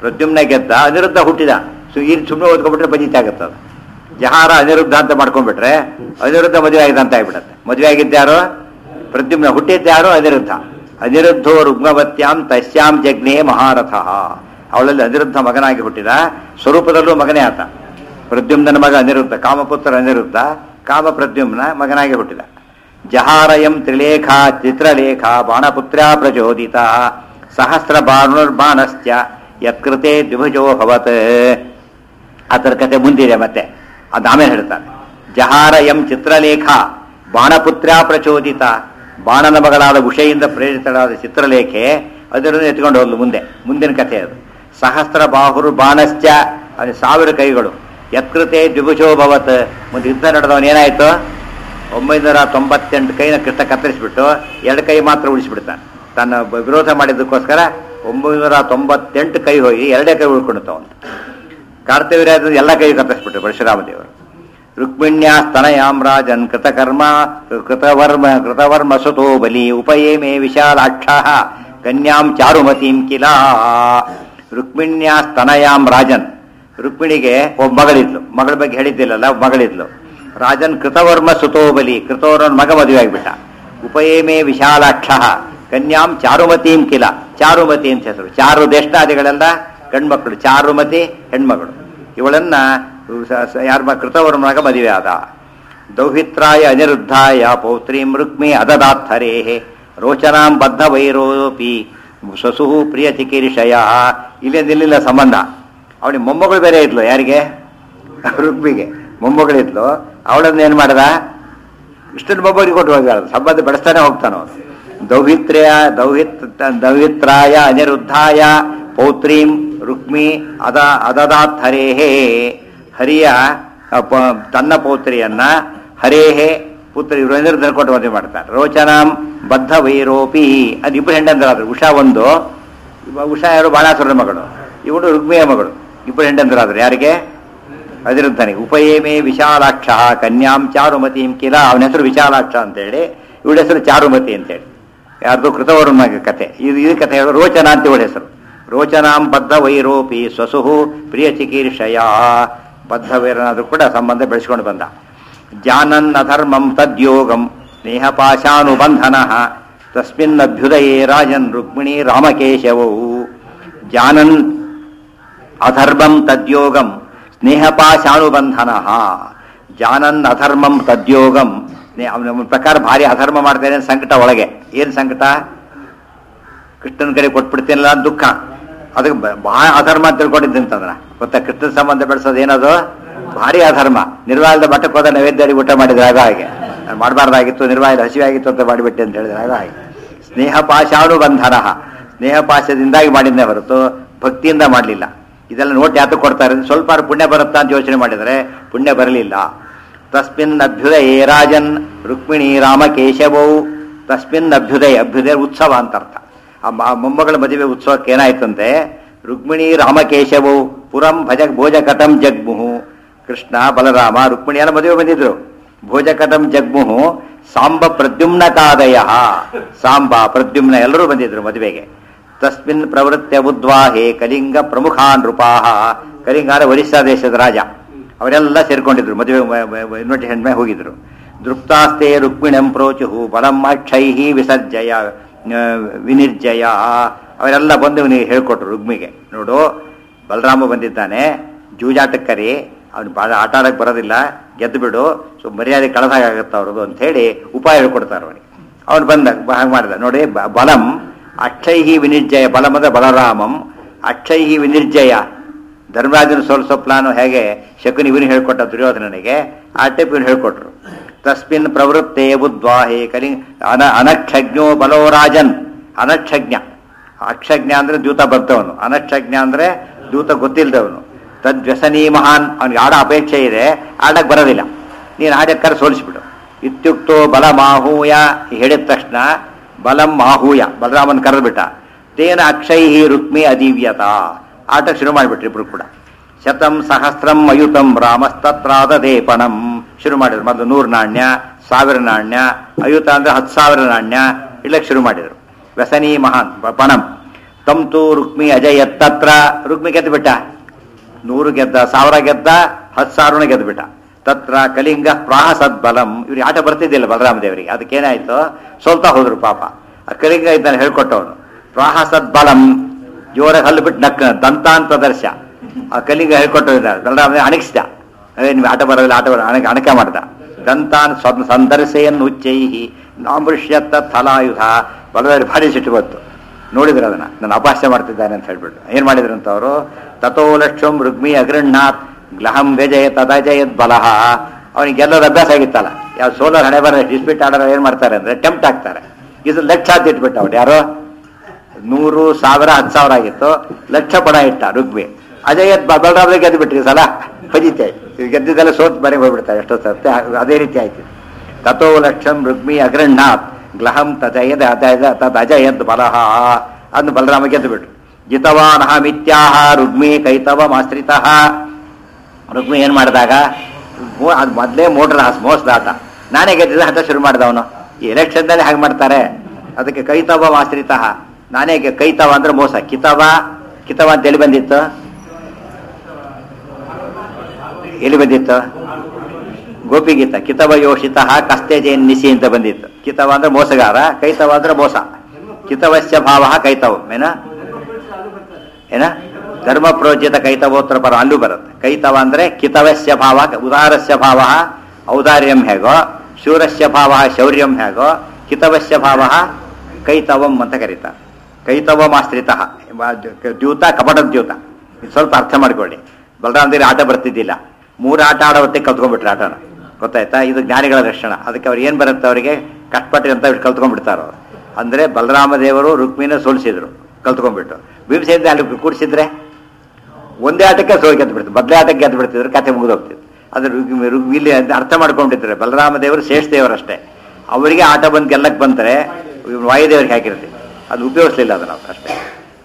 ಪ್ರದ್ಯುಮ್ನ ಗೆದ್ದ ಅನಿರುದ್ಧ ಹುಟ್ಟಿದ ಸೊ ಈ ಸುಮ್ಮನೆ ಓದ್ಕೊಂಡ್ಬಿಟ್ರೆ ಪಂಜಿತ ಆಗುತ್ತೆ ಅದು ಜಹಾರ ಅನಿರುದ್ಧ ಅಂತ ಮಾಡ್ಕೊಂಡ್ಬಿಟ್ರೆ ಅನಿರುದ್ಧ ಮದುವೆ ಆಗಿದೆ ಅಂತ ಆಗ್ಬಿಡತ್ತೆ ಮದುವೆ ಆಗಿದ್ದ್ಯಾರು ಪ್ರದ್ಯುಮ್ನ ಹುಟ್ಟಿದ್ದ್ಯಾರು ಅನಿರುದ್ಧ ಅನಿರುದ್ಧೋ ರುಗ್ಮವತ್ಯಾಂ ತಸ್ಯಾಂ ಜಗ್ನೇ ಮಹಾರಥ ಅವಳಲ್ಲಿ ಅನಿರುದ್ಧ ಮಗನಾಗಿ ಹುಟ್ಟಿದ ಸ್ವರೂಪದಲ್ಲೂ ಮಗನೇ ಆತ ಪ್ರದ್ಯುಮ್ನ ಮಗ ಅನಿರುದ್ಧ ಕಾಮಪುತ್ರ ಅನಿರುದ್ಧ ಕಾಮ ಪ್ರದ್ಯುಮ್ನ ಮಗನಾಗಿ ಹುಟ್ಟಿದ ಜಹಾರಯಂ ತ್ರಿಲೇಖ ಚಿತ್ರಲೇಖ ಬಾಣಪುತ್ರ ಪ್ರಚೋದಿತ ಸಹಸ್ರ ಬಾಣುರ್ಬಾಣಶ್ಚ ಯತ್ಕೃತೆ ದ್ವಿಭುಜೋ ಭವತ್ ಅದರ ಕತೆ ಮುಂದಿದೆ ಮತ್ತೆ ಅದು ಆಮೇಲೆ ಹೇಳ್ತಾನೆ ಜಹಾರ ಎಂ ಚಿತ್ರಲೇಖ ಬಾಣಪುತ್ರ ಪ್ರಚೋದಿತ ಬಾಣನ ಮಗಳಾದ ಉಷೆಯಿಂದ ಪ್ರೇರಿತಳಾದ ಚಿತ್ರಲೇಖೆ ಅದನ್ನು ಎತ್ಕೊಂಡು ಹೋದ್ಲು ಮುಂದೆ ಮುಂದಿನ ಕಥೆ ಅದು ಸಹಸ್ರ ಬಾಹುರು ಬಾಣಶ್ಚ ಅದು ಸಾವಿರ ಕೈಗಳು ಯತ್ಕೃತೆ ದ್ವಿಭುಜೋ ಭವತ್ ಮುಂದೆ ಯುದ್ಧ ನಡೆದವನು ಏನಾಯ್ತು ಒಂಬೈನೂರ ತೊಂಬತ್ತೆಂಟು ಕೈನ ಕೃಷ್ಣ ಕತ್ತರಿಸ್ಬಿಟ್ಟು ಎರಡು ಕೈ ಮಾತ್ರ ಉಳಿಸ್ಬಿಡ್ತಾನೆ ತನ್ನ ಬ- ವಿರೋಧ ಮಾಡಿದ್ದಕ್ಕೋಸ್ಕರ ಒಂಬೈನೂರ ತೊಂಬತ್ತೆಂಟು ಕೈ ಹೋಗಿ ಎರಡೇ ಕೈ ಉಳ್ಕೊಂಡವನು ಕಾರ್ತಿವೀರ್ಯಾದ ಎಲ್ಲ ಕೈ ಕತ್ತರಿಸ್ಬಿಟ್ರು ಪರಶುರಾಮ ದೇವರು ರುಕ್ಮಿಣ್ಯ ಸ್ತನಯಾಂ ರಾಜನ್ ಕೃತಕರ್ಮ ಕೃತವರ್ಮ ಕೃತವರ್ಮ ಸುತೋ ಬಲಿ ಉಪಯೇಮೆ ವಿಶಾಲಾಕ್ಷ ಕನ್ಯಾಂ ಚಾರುಮತೀಂ ಕಿಲ ರುಕ್ಮಿಣ್ಯ ಸ್ತನಯಾಂ ರಾಜನ್ ರುಕ್ಮಿಣಿಗೆ ಒಬ್ಬ ಮಗಳಿದ್ಲು ಮಗಳ ಬಗ್ಗೆ ಹೇಳಿದ್ದಿಲ್ಲಲ್ಲ ಒಬ್ಬ ಮಗಳಿದ್ಲು ರಾಜನ್ ಕೃತವರ್ಮ ಸುತೋ ಬಲಿ ಕೃತವರ್ಮನ ಮಗ ಮದುವೆ ಆಗಿಬಿಟ್ಟ ಉಪಯೇಮೆ ವಿಶಾಲಾಕ್ಷ ಕನ್ಯಾಂ ಚಾರುಮತೀಂ ಕಿಲ ಚಾರುಮತಿ ಅಂತ ಹೆಸರು ಚಾರು ದೇಷ್ಟಾದಿಗಳೆಲ್ಲ ಗಂಡ್ಮಕ್ಳು ಚಾರುಮತಿ ಹೆಣ್ಮಗಳು ಇವಳನ್ನ ಯಾರ ಕೃತವರ್ಮನಾಗ ಮದುವೆ ಆದ ದೌಹಿತ್ರಾಯ ಅನಿರುದ್ಧಾಯ ಪೌತ್ರೀಂ ರುಕ್ಮಿ ಅದದಾತ್ಥರೇ ರೋಚನಾಂ ಬದ್ಧ ವೈರೋಪಿ ಸ್ವಸು ಪ್ರಿಯ ಚಿಕಿರಿಷಯ ಇಲ್ಲಿಂದ ಇಲ್ಲಿಲ್ಲ ಸಂಬಂಧ ಅವನಿಗೆ ಮೊಮ್ಮಗಳು ಬೇರೆ ಇದ್ಲು ಯಾರಿಗೆ ರುಕ್ಮಿಗೆ ಮೊಮ್ಮಗಳಿದ್ಲು ಅವಳನ್ನ ಏನ್ ಮಾಡ್ದ ಇಷ್ಟನ್ನು ಮೊಮ್ಮಗಳಿಗೆ ಕೊಟ್ಟು ಹೋಗ್ಯಾಳ ಸಂಬಂಧ ಬೆಳೆಸ್ತಾನೆ ಹೋಗ್ತಾನ ಅವನು ದೌಹಿತ್ರ್ಯ ದೌಹಿತ್ ದೌಹಿತ್ರಾಯ ಅನಿರುದ್ಧಾಯ ಪೌತ್ರೀಂ ರುಕ್ಮಿ ಅದ ಅದದಾತ್ ಹರೇಹೇ ಹರಿಯ ಅ, ಪ- ತನ್ನ ಪೌತ್ರಿಯನ್ನ ಹರೇಹೇ ಪುತ್ರ ಇವರು ಅನಿರುದ್ಧ ಕೊಟ್ಟು ಮದುವೆ ಮಾಡ್ತಾರೆ ರೋಚನಾಂ ಬದ್ಧ ವೈರೋಪಿ ಅದು ಇಬ್ಬರು ಹೆಂಡಂದರಾದ್ರು ಉಷಾ ಒಂದು ಇವ- ಉಷಾ ಯಾರು ಬಾಣಾಸುರನ ಮಗಳು ಇವಳು ರುಕ್ಮಿಯ ಮಗಳು ಇಬ್ಬರು ಹೆಂಡಂದರಾದ್ರು ಯಾರಿಗೆ ಅನಿರುದ್ಧನಿಗೆ ಉಪಯೇಮೆ ವಿಶಾಲಾಕ್ಷ ಕನ್ಯಾಂ ಚಾರುಮತೀಂ ಕಿಲ ಅವನ ಹೆಸರು ವಿಶಾಲಾಕ್ಷ ಅಂತೇಳಿ ಇವಳ ಹೆಸರು ಚಾರುಮತಿ ಅಂತೇಳಿ ಯಾರ್ದು ಕೃತವರ್ಮ ಕಥೆ ಇದು ಇದು ಕಥೆ ಹೇಳೋ ರೋಚನ ಅಂತ ಇವಳ ಹೆಸರು ರೋಚನಾಂ ಬದ್ಧ ವೈರೋಪಿ ಸ್ವಸುಹು ಪ್ರಿಯ ಚಿಕೀರ್ಷಯ ಬದ್ಧ ವೈರನಾದ್ರೂ ಕೂಡ ಸಂಬಂಧ ಬೆಳೆಸ್ಕೊಂಡು ಬಂದ ಜಾನನ್ ಅಧರ್ಮಂ ತದ್ಯೋಗಂ ಸ್ನೇಹಪಾಶಾನುಬಂಧನ ತಸ್ಮಿನ್ ಅಭ್ಯುದಯೇ ರಾಜನ್ ರುಕ್ಮಿಣಿ ರಾಮಕೇಶವೌ ಜಾನನ್ ಅಧರ್ಮಂ ತದ್ಯೋಗಂ ಸ್ನೇಹಪಾಶಾನುಬಂಧನ ಜಾನನ್ ಅಧರ್ಮಂ ತದ್ಯೋಗಂ ಸ್ನೇ- ಅವನ ಪ್ರಕಾರ ಭಾರಿ ಅಧರ್ಮ ಮಾಡ್ತೇನೆ ಅಂತ ಸಂಕಟ ಒಳಗೆ ಏನ್ ಸಂಕಟ ಕೃಷ್ಣನ ಕಡೆ ಕೊಟ್ಬಿಡ್ತೀನಲ್ಲ ಅಂತ ದುಃಖ ಅದಕ್ಕೆ ಬ- ಬಹಳ ಅಧರ್ಮ ಅಂತ ತಿಳ್ಕೊಂಡಿದ್ದಂತಂದ್ರ ಗೊತ್ತಾ ಕೃಷ್ಣನ ಸಂಬಂಧ ಬೆಳೆಸೋದು ಏನದು ಭಾರಿ ಅಧರ್ಮ ನಿರ್ವಾಹದ ಮಠಕ್ಕೆ ಹೋದ ನೈವೇದ್ಯರಿಗೆ ಊಟ ಮಾಡಿದ್ರೆ ಆಗ ಹಾಗೆ ನಾನು ಮಾಡಬಾರ್ದಾಗಿತ್ತು ನಿರ್ವಾಹದ ಹಸಿವೆ ಆಗಿತ್ತು ಅಂತ ಮಾಡಿಬಿಟ್ಟೆ ಅಂತ ಹೇಳಿದ್ರೆ ಆಗ ಹಾಗೆ ಸ್ನೇಹ ಪಾಶಾನುಬಂಧನ ಸ್ನೇಹ ಪಾಶದಿಂದಾಗಿ ಮಾಡಿದ್ದೇ ಹೊರತು ಭಕ್ತಿಯಿಂದ ಮಾಡಲಿಲ್ಲ ಇದೆಲ್ಲ ನೋಟ್ ಯಾತಕ್ಕೆ ಕೊಡ್ತಾರೆ ಅಂದ್ರೆ ಸ್ವಲ್ಪ ಆದ್ರೂ ಪುಣ್ಯ ಬರುತ್ತಾ ಅಂತ ಯೋಚನೆ ಮಾಡಿದರೆ ಪುಣ್ಯ ಬರಲಿಲ್ಲ ತಸ್ಮಿನ್ ಅಭ್ಯುದಯೇ ರಾಜನ್ ರುಕ್ಮಿಣಿ ರಾಮಕೇಶವೌ ತಸ್ಮಿನ್ ಅಭ್ಯುದಯ ಅಭ್ಯುದಯ ಉತ್ಸವ ಅಂತ ಅರ್ಥ ಆ ಮ- ಆ ಮೊಮ್ಮಗಳ ಮದುವೆ ಉತ್ಸವಕ್ಕೆ ಏನಾಯ್ತಂತೆ ರುಕ್ಮಿಣಿ ರಾಮಕೇಶವೌ ಪುರಂ ಭಜ ಭೋಜಕಟಂ ಜಗ್ಮುಹು ಕೃಷ್ಣ ಬಲರಾಮ ರುಕ್ಮಿಣಿ ಎಲ್ಲ ಮದುವೆ ಬಂದಿದ್ರು ಭೋಜಕಟಂ ಜಗ್ಮುಹು ಸಾಂಬ ಪ್ರದ್ಯುಮ್ನ ಕಾದಯ ಸಾಂಬ ಪ್ರದ್ಯುಮ್ನ ಎಲ್ಲರೂ ಬಂದಿದ್ರು ಮದುವೆಗೆ ತಸ್ಮಿನ್ ಪ್ರವೃತ್ಯ ಉದ್ವಾಹೆ ಕಲಿಂಗ ಪ್ರಮುಖ ನೃಪಾಹ ಕಲಿಂಗ ಅಂದ್ರೆ ಒರಿಸ್ಸಾ ದೇಶದ ರಾಜ ಅವರೆಲ್ಲ ಸೇರ್ಕೊಂಡಿದ್ರು ಮದುವೆ ಇನ್ವಿಟೇಷನ್ ಮೇಲೆ ಹೋಗಿದ್ರು ದೃಪ್ತಾಸ್ತೆ ರುಕ್ಮಿಣಂ ಪ್ರೋಚುಹು ಬಲಂ ಅಕ್ಷೈ ವಿಸರ್ಜಯ ಆ, ವಿನಿರ್ಜಯ ಅವರೆಲ್ಲ ಬಂದು ಇವನಿಗೆ ಹೇಳ್ಕೊಟ್ರು ರುಗ್ಮಿಗೆ ನೋಡು ಬಲರಾಮ ಬಂದಿದ್ದಾನೆ ಜೂಜಾಟಕ್ಕೆ ಕರಿ ಅವ್ನು ಭಾಳ ಆಟ ಆಡಕ್ಕೆ ಬರೋದಿಲ್ಲ ಗೆದ್ದು ಬಿಡು ಸೊ ಮರ್ಯಾದೆ ಕಳೆದಾಗತ್ತೆ ಅವ್ರದ್ದು ಅಂತ ಹೇಳಿ ಉಪಾಯ ಹೇಳ್ಕೊಡ್ತಾರೆ ಅವನಿಗೆ ಅವನು ಬಂದ ಹಾಗೆ ಮಾಡಿದ ನೋಡಿ ಬ- ಬಲಂ ಅಕ್ಷೈಹಿ ವಿನಿರ್ಜಯ ಬಲಂ ಅಂದ್ರೆ ಬಲರಾಮಂ ಅಕ್ಷೈಹಿ ವಿನಿರ್ಜಯ ಧರ್ಮರಾಜನ ಸೋಲಿಸೋ ಪ್ಲಾನು ಹೇಗೆ ಶಕುನಿ ಇವನು ಹೇಳ್ಕೊಟ್ಟ ದುರ್ಯೋಧನನಿಗೆ ಆ ಟೈಪ್ ಇವನು ಹೇಳ್ಕೊಟ್ರು ತಸ್ಮಿನ್ ಪ್ರವೃತ್ತೆ ಉದ್ವಾಹೆ ಕಲಿ ಅನ ಅನಕ್ಷಜ್ಞೋ ಬಲೋ ರಾಜನ್ ಅನಕ್ಷಜ್ಞ ಅಕ್ಷಜ್ಞ ಅಂದ್ರೆ ದೂತ ಬರ್ತವನು ಅನಕ್ಷಜ್ಞ ಅಂದ್ರೆ ದೂತ ಗೊತ್ತಿಲ್ಲದವನು ತದ್ವ್ಯಸನೀ ಮಹಾನ್ ಅವನಿಗೆ ಆಡೋ ಅಪೇಕ್ಷೆ ಇದೆ ಆಡಕ್ಕೆ ಬರೋದಿಲ್ಲ ನೀನು ಆಡಕ್ಕಾರ ಸೋಲಿಸ್ಬಿಡು ಇತ್ಯುಕ್ತೋ ಬಲ ಮಾಹೂಯ ಹೇಳಿದ ತಕ್ಷಣ ಬಲಂ ಮಾಹೂಯ ಬಲರಾಮನ್ ಕರೆದ್ಬಿಟ್ಟ ತೇನ ಅಕ್ಷೈಹಿ ರುಕ್ಮಿ ಅದೀವ್ಯತ ಆಟ ಶುರು ಮಾಡಿಬಿಟ್ರು ಇಬ್ರು ಕೂಡ ಶತಂ ಸಹಸ್ರಂ ಅಯುತಂ ರಾಮಸ್ತತ್ರಾದದೇ ಪಣಂ ಶುರು ಮಾಡಿದ್ರು ಮೊದಲು ನೂರು ನಾಣ್ಯ ಸಾವಿರ ನಾಣ್ಯ ಅಯುತ ಅಂದ್ರೆ ಹತ್ತು ಸಾವಿರ ನಾಣ್ಯ ಇಲ್ಲಕ್ಕೆ ಶುರು ಮಾಡಿದ್ರು ವ್ಯಸನಿ ಮಹಾನ್ ಪ- ಪಣಂ ತಮ್ ತು ರುಕ್ಮಿ ಅಜಯತ್ ತತ್ರ ರುಕ್ಮಿ ಗೆದ್ದು ಬಿಟ್ಟ ನೂರು ಗೆದ್ದ ಸಾವಿರ ಗೆದ್ದ ಹತ್ತು ಸಾವಿರನ ಗೆದ್ದು ಬಿಟ್ಟ ತತ್ರ ಕಲಿಂಗ ಪ್ರಾಹಸದ್ ಬಲಂ ಇವ್ರಿಗೆ ಆಟ ಬರ್ತಿದ್ದಿಲ್ಲ ಬಲರಾಮ ದೇವರಿಗೆ ಅದಕ್ಕೇನಾಯ್ತು ಸೋಲ್ತಾ ಹೋದ್ರು ಪಾಪ ಆ ಕಲಿಂಗ ಇದ್ದಾನೆ ಹೇಳ್ಕೊಟ್ಟವನು ಪ್ರಾಹಸದ್ ಬಲಂ ಜೋರಾಗಿ ಹಲ್ಲು ಬಿಟ್ಟು ನಕ್ಕ ದಂತಾಂತ ದರ್ಶ ಆ ಕಲಿಂಗ ಹೇಳ್ಕೊಟ್ಟಿದ್ದಾರೆ ಬಲರಾಮ ದೇವ ಅಣಗಿಸ್ದ ಅದೇ ನೀವು ಆಟ ಬರೋದಿಲ್ಲ ಆಟ ಬರ ಅಣಕ ಅಣಕ ಮಾಡ್ದ ದಂತಾನ್ ಸ್ವ ಸಂದರ್ಶೆಯನ್ನು ಉಚ್ಚೈಹಿ ನಾಮೃಷ್ಯತ್ತ ಥಲಾಯುಧ ಬಲದಲ್ಲಿ ಭಾರಿ ಸಿಟ್ಟು ಬಂತು ನೋಡಿದ್ರು ಅದನ್ನ ನಾನು ಅಪಹಾಸ್ಯ ಮಾಡ್ತಿದ್ದಾನೆ ಅಂತ ಹೇಳ್ಬಿಟ್ಟು ಏನ್ ಮಾಡಿದ್ರಂತ ಅವರು ತಥೋ ಲಕ್ಷ್ಮಂ ರುಗ್ಮಿ ಅಗೃಹ್ಣಾತ್ ಗ್ಲಹಂ ಗಜಯ ತದಜಯದ್ ಬಲಹ ಅವನಿಗೆ ಗೆಲ್ಲೋದು ಅಭ್ಯಾಸ ಆಗಿತ್ತಲ್ಲ ಯಾವ ಸೋಲರ್ ಹಣೆ ಬರ ಡಿಸ್ಪಿಟ್ ಆಡೋರು ಏನ್ ಮಾಡ್ತಾರೆ ಅಂದ್ರೆ ಟೆಂಪ್ಟ್ ಆಗ್ತಾರೆ ಇದು ಲಕ್ಷ ಅಂತ ಇಟ್ಬಿಟ್ಟು ಅವ್ರು ಯಾರೋ ನೂರು ಸಾವಿರ ಹತ್ತು ಸಾವಿರ ಆಗಿತ್ತು ಲಕ್ಷ ಪಣ ಇಟ್ಟ ರುಗ್ಮಿ ಅಜಯತ್ ಬಲರಾಮ ಗೆದ್ದು ಬಿಟ್ರಿ ಈ ಸಲ ಫಜಿತೆ ಗೆದ್ದಿದ್ದೆಲ್ಲ ಸೋತ್ ಮನೆ ಹೋಗ್ಬಿಡ್ತಾರೆ ಎಷ್ಟೋ ಸರ್ತೆ ಅದೇ ರೀತಿ ಆಯ್ತು ತಥೋ ಲಕ್ಷಂ ರುಗ್ಮಿ ಅಗೃಹ್ಣಾತ್ ಗ್ಲಹಂ ತಜಯದ ಅಜಯದ ತದ್ ಅಜಯದ್ ಬಲಹ ಅನ್ನು ಬಲರಾಮ ಗೆದ್ದು ಬಿಟ್ರು ಜಿತವಾನ್ ಮಿತ್ಯಾಹ ರುಗ್ಮಿ ಕೈತವಮಾಶ್ರಿತಃ ರುಗ್ಮಿ ಏನ್ ಮಾಡಿದಾಗ ಮೋ- ಅದ್ ಮೊದಲೇ ಮೋಟರ್ ಹಾಸ್ ಮೋಸದಾಟ ನಾನೇ ಗೆದ್ದಿದ್ದ ಹಠ ಶುರು ಮಾಡಿದವನು ಈ ಎಲೆಕ್ಷನ್ದಲ್ಲಿ ಹಾಗೆ ಮಾಡ್ತಾರೆ ಅದಕ್ಕೆ ಕೈತವ ಆಶ್ರಿತ ನಾನೇ ಗೆ- ಕೈತವ ಅಂದ್ರೆ ಮೋಸ ಕಿತವ ಕಿತವ ಅಂತ ಎಲ್ಲಿ ಬಂದಿತ್ತು ಎಲ್ಲಿ ಬಂದಿತ್ತು ಗೋಪಿಗೀತ ಕಿತವ ಯೋಷಿತ ಕಸ್ತೇಜೇನ್ ನಿಸಿ ಅಂತ ಬಂದಿತ್ತು ಕಿತವ ಅಂದ್ರೆ ಮೋಸಗಾರ ಕೈತವ ಅಂದ್ರೆ ಮೋಸ ಕಿತವಸ್ಯ ಭಾವ ಕೈತವ ಏನ ಏನ ಧರ್ಮ ಪ್ರೋಚಿತ ಕೈತವೋತ್ತರ ಪರ ಅಲ್ಲೂ ಬರುತ್ತೆ ಕೈತವ ಅಂದ್ರೆ ಕಿತವಸ್ಯ ಭಾವ ಉದಾರಸ್ಯ ಭಾವ ಔದಾರ್ಯಂ ಹೇಗೋ ಶೂರಸ್ಯ ಭಾವ ಶೌರ್ಯಂ ಹೇಗೋ ಕಿತವಸ್ಯ ಭಾವ ಕೈತವಂ ಅಂತ ಕರೀತಾರೆ ಕೈತವಮಾಶ್ರಿತ ದ್ಯೂತ ಕಪಟ ದ್ಯೂತ ಇದು ಸ್ವಲ್ಪ ಅರ್ಥ ಮಾಡ್ಕೊಳ್ಳಿ ಬಲರಾಮದೇವಿ ಆಟ ಬರ್ತಿದ್ದಿಲ್ಲ ಮೂರು ಆಟ ಆಡೋ ಹೊತ್ತಿಗೆ ಕಲ್ತ್ಕೊಂಡ್ಬಿಟ್ರೆ ಆಟನ ಗೊತ್ತಾಯ್ತಾ ಇದು ಜ್ಞಾನಿಗಳ ಲಕ್ಷಣ ಅದಕ್ಕೆ ಅವ್ರು ಏನ್ ಬರುತ್ತೆ ಅವರಿಗೆ ಕಷ್ಟಪಟ್ಟು ಅಂತ ಬಿಟ್ಟು ಕಲ್ತ್ಕೊಂಡ್ಬಿಡ್ತಾರ ಅವ್ರು ಅಂದ್ರೆ ಬಲರಾಮ ದೇವರು ರುಕ್ಮಿನ ಸೋಲಿಸಿದ್ರು ಕಲ್ತ್ಕೊಂಡ್ಬಿಟ್ಟು ಭೀಮಸೇನ ಅಲ್ಲಿ ಕೂಡಿಸಿದ್ರೆ ಒಂದೇ ಆಟಕ್ಕೆ ಸೋಲ್ ಗೆದ್ದು ಬಿಡ್ತು ಬದಲೇ ಆಟಕ್ಕೆ ಗೆದ್ದು ಬಿಡ್ತಿದ್ರು ಕತೆ ಮುಗಿದೋಗ್ತಿತ್ತು ಅದ್ರ ರುಗ್- ರುಗ್- ಇಲ್ಲಿ ಅದ್ ಅರ್ಥ ಮಾಡ್ಕೊಂಡಿದ್ರೆ ಬಲರಾಮ ದೇವರು ಶೇಷ ದೇವರಷ್ಟೇ ಅವರಿಗೆ ಆಟ ಬಂದು ಗೆಲ್ಲಕ್ಕೆ ಬಂದರೆ ವಾಯುದೇವರಿಗೆ ಹಾಕಿರ್ತೀವಿ ಅದು ಉಪಯೋಗಿಸ್ಲಿಲ್ಲ ಅದನ್ನ ನಾವು ಅಷ್ಟೇ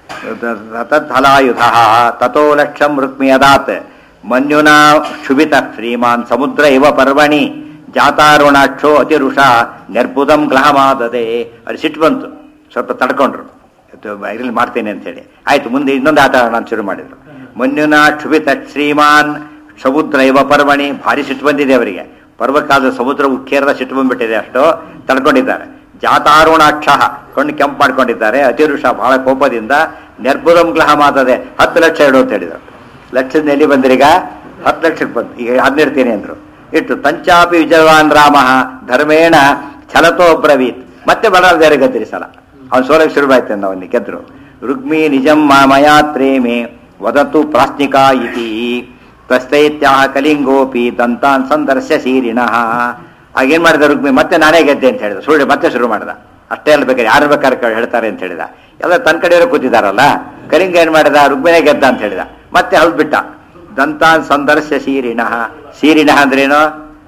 ತತ್ಫಲಾಯುಧ ತಥೋ ಲಕ್ಷಂ ರುಕ್ಮಿ ಅದಾತ್ ಮನ್ಯುನಾ ಕ್ಷುಭಿತ ಶ್ರೀಮಾನ್ ಸಮುದ್ರ ಇವ ಪರ್ವಣಿ ಜಾತಾರುಣಾಕ್ಷೋ ಅತಿರುಷ ನಿರ್ಬುಧಂ ಗ್ರಹಮಾದದೆ ಅದು ಸಿಟ್ಟು ಬಂತು ಸ್ವಲ್ಪ ತಡ್ಕೊಂಡ್ರು ಇದ್ರಲ್ಲಿ ಮಾಡ್ತೇನೆ ಅಂತ ಹೇಳಿ ಆಯ್ತು ಮುಂದೆ ಇನ್ನೊಂದು ಆಟ ನಾನು ಶುರು ಮಾಡಿದ್ರು ಮನ್ಯುನ ಕ್ಷುಭಿತ ಶ್ರೀಮಾನ್ ಸಮುದ್ರ ಇವ ಪರ್ವಣಿ ಭಾರಿ ಸಿಟ್ಟು ಬಂದಿದೆ ಅವರಿಗೆ ಪರ್ವಕಾಲದ ಸಮುದ್ರ ಉಕ್ಕೇರದ ಸಿಟ್ಟು ಬಂದ್ಬಿಟ್ಟಿದೆ ಅಷ್ಟು ತಡ್ಕೊಂಡಿದ್ದಾರೆ ಜಾತಾರುಣಾಕ್ಷ ಕಣ್ಣು ಕೆಂಪು ಮಾಡ್ಕೊಂಡಿದ್ದಾರೆ ಅತಿರುಷ ಬಹಳ ಕೋಪದಿಂದ ನಿರ್ಬುಧಂ ಗ್ರಹ ಮಾತದೆ ಹತ್ತು ಲಕ್ಷ ಇಡು ಅಂತ ಹೇಳಿದರು ಲಕ್ಷದ ಎಲ್ಲಿ ಬಂದ್ರೀಗ ಹತ್ತು ಲಕ್ಷಕ್ಕೆ ಬಂತು ಈಗ ಹದಿನಿಡ್ತೀನಿ ಅಂದ್ರು ಇಟ್ಟು ತಂಚಾಪಿ ವಿಜಯವಾನ್ ರಾಮ ಧರ್ಮೇಣ ಛಲತೋ ಬ್ರವೀತ್ ಮತ್ತೆ ಬಲರಾಮ ಗದ್ದಿರಿ ಸಲ ಅವ್ನು ಸೋಲಕ್ಕೆ ಶುರುವಾಯ್ತು ಅಂದ ಅವನಿಗೆ ಗೆದ್ರು ರುಗ್ಮಿ ನಿಜಂ ಮಯಾ ಪ್ರೇಮೆ ವದತು ಪ್ರಾಸ್ನಿಕಾ ಇತಿ ಪ್ರಸ್ತೈತ್ಯಾಹ ಕಲಿಂಗೋಪಿ ದಂತಾನ್ ಸಂದರ್ಶ್ಯ ಸೀರಿಣಃ ಆಗೇನ್ ಮಾಡಿದ ರುಗ್ಮಿ ಮತ್ತೆ ನಾನೇ ಗೆದ್ದೆ ಅಂತ ಹೇಳಿದ ಸುಳ್ಳು ಮತ್ತೆ ಶುರು ಮಾಡ್ದ ಅಷ್ಟೇ ಅಲ್ಲ ಬೇಕಾದ್ರೆ ಯಾರು ಬೇಕಾದ್ರೆ ಕ- ಹೇಳ್ತಾರೆ ಅಂತ ಹೇಳಿದ ಎಲ್ಲ ತನ್ನ ಕಡೆಯವರು ಕೂತಿದಾರಲ್ಲ ಕಲಿಂಗ ಏನ್ ಮಾಡಿದ ರುಗ್ಮಿನೇ ಗೆದ್ದ ಅಂತ ಹೇಳಿದ ಮತ್ತೆ ಹೌದ್ ಬಿಟ್ಟ ದಂತಾನ್ ಸಂದರ್ಶ್ಯ ಸೀರಿಣಃ ಸೀರಿಣಃ ಅಂದ್ರೇನು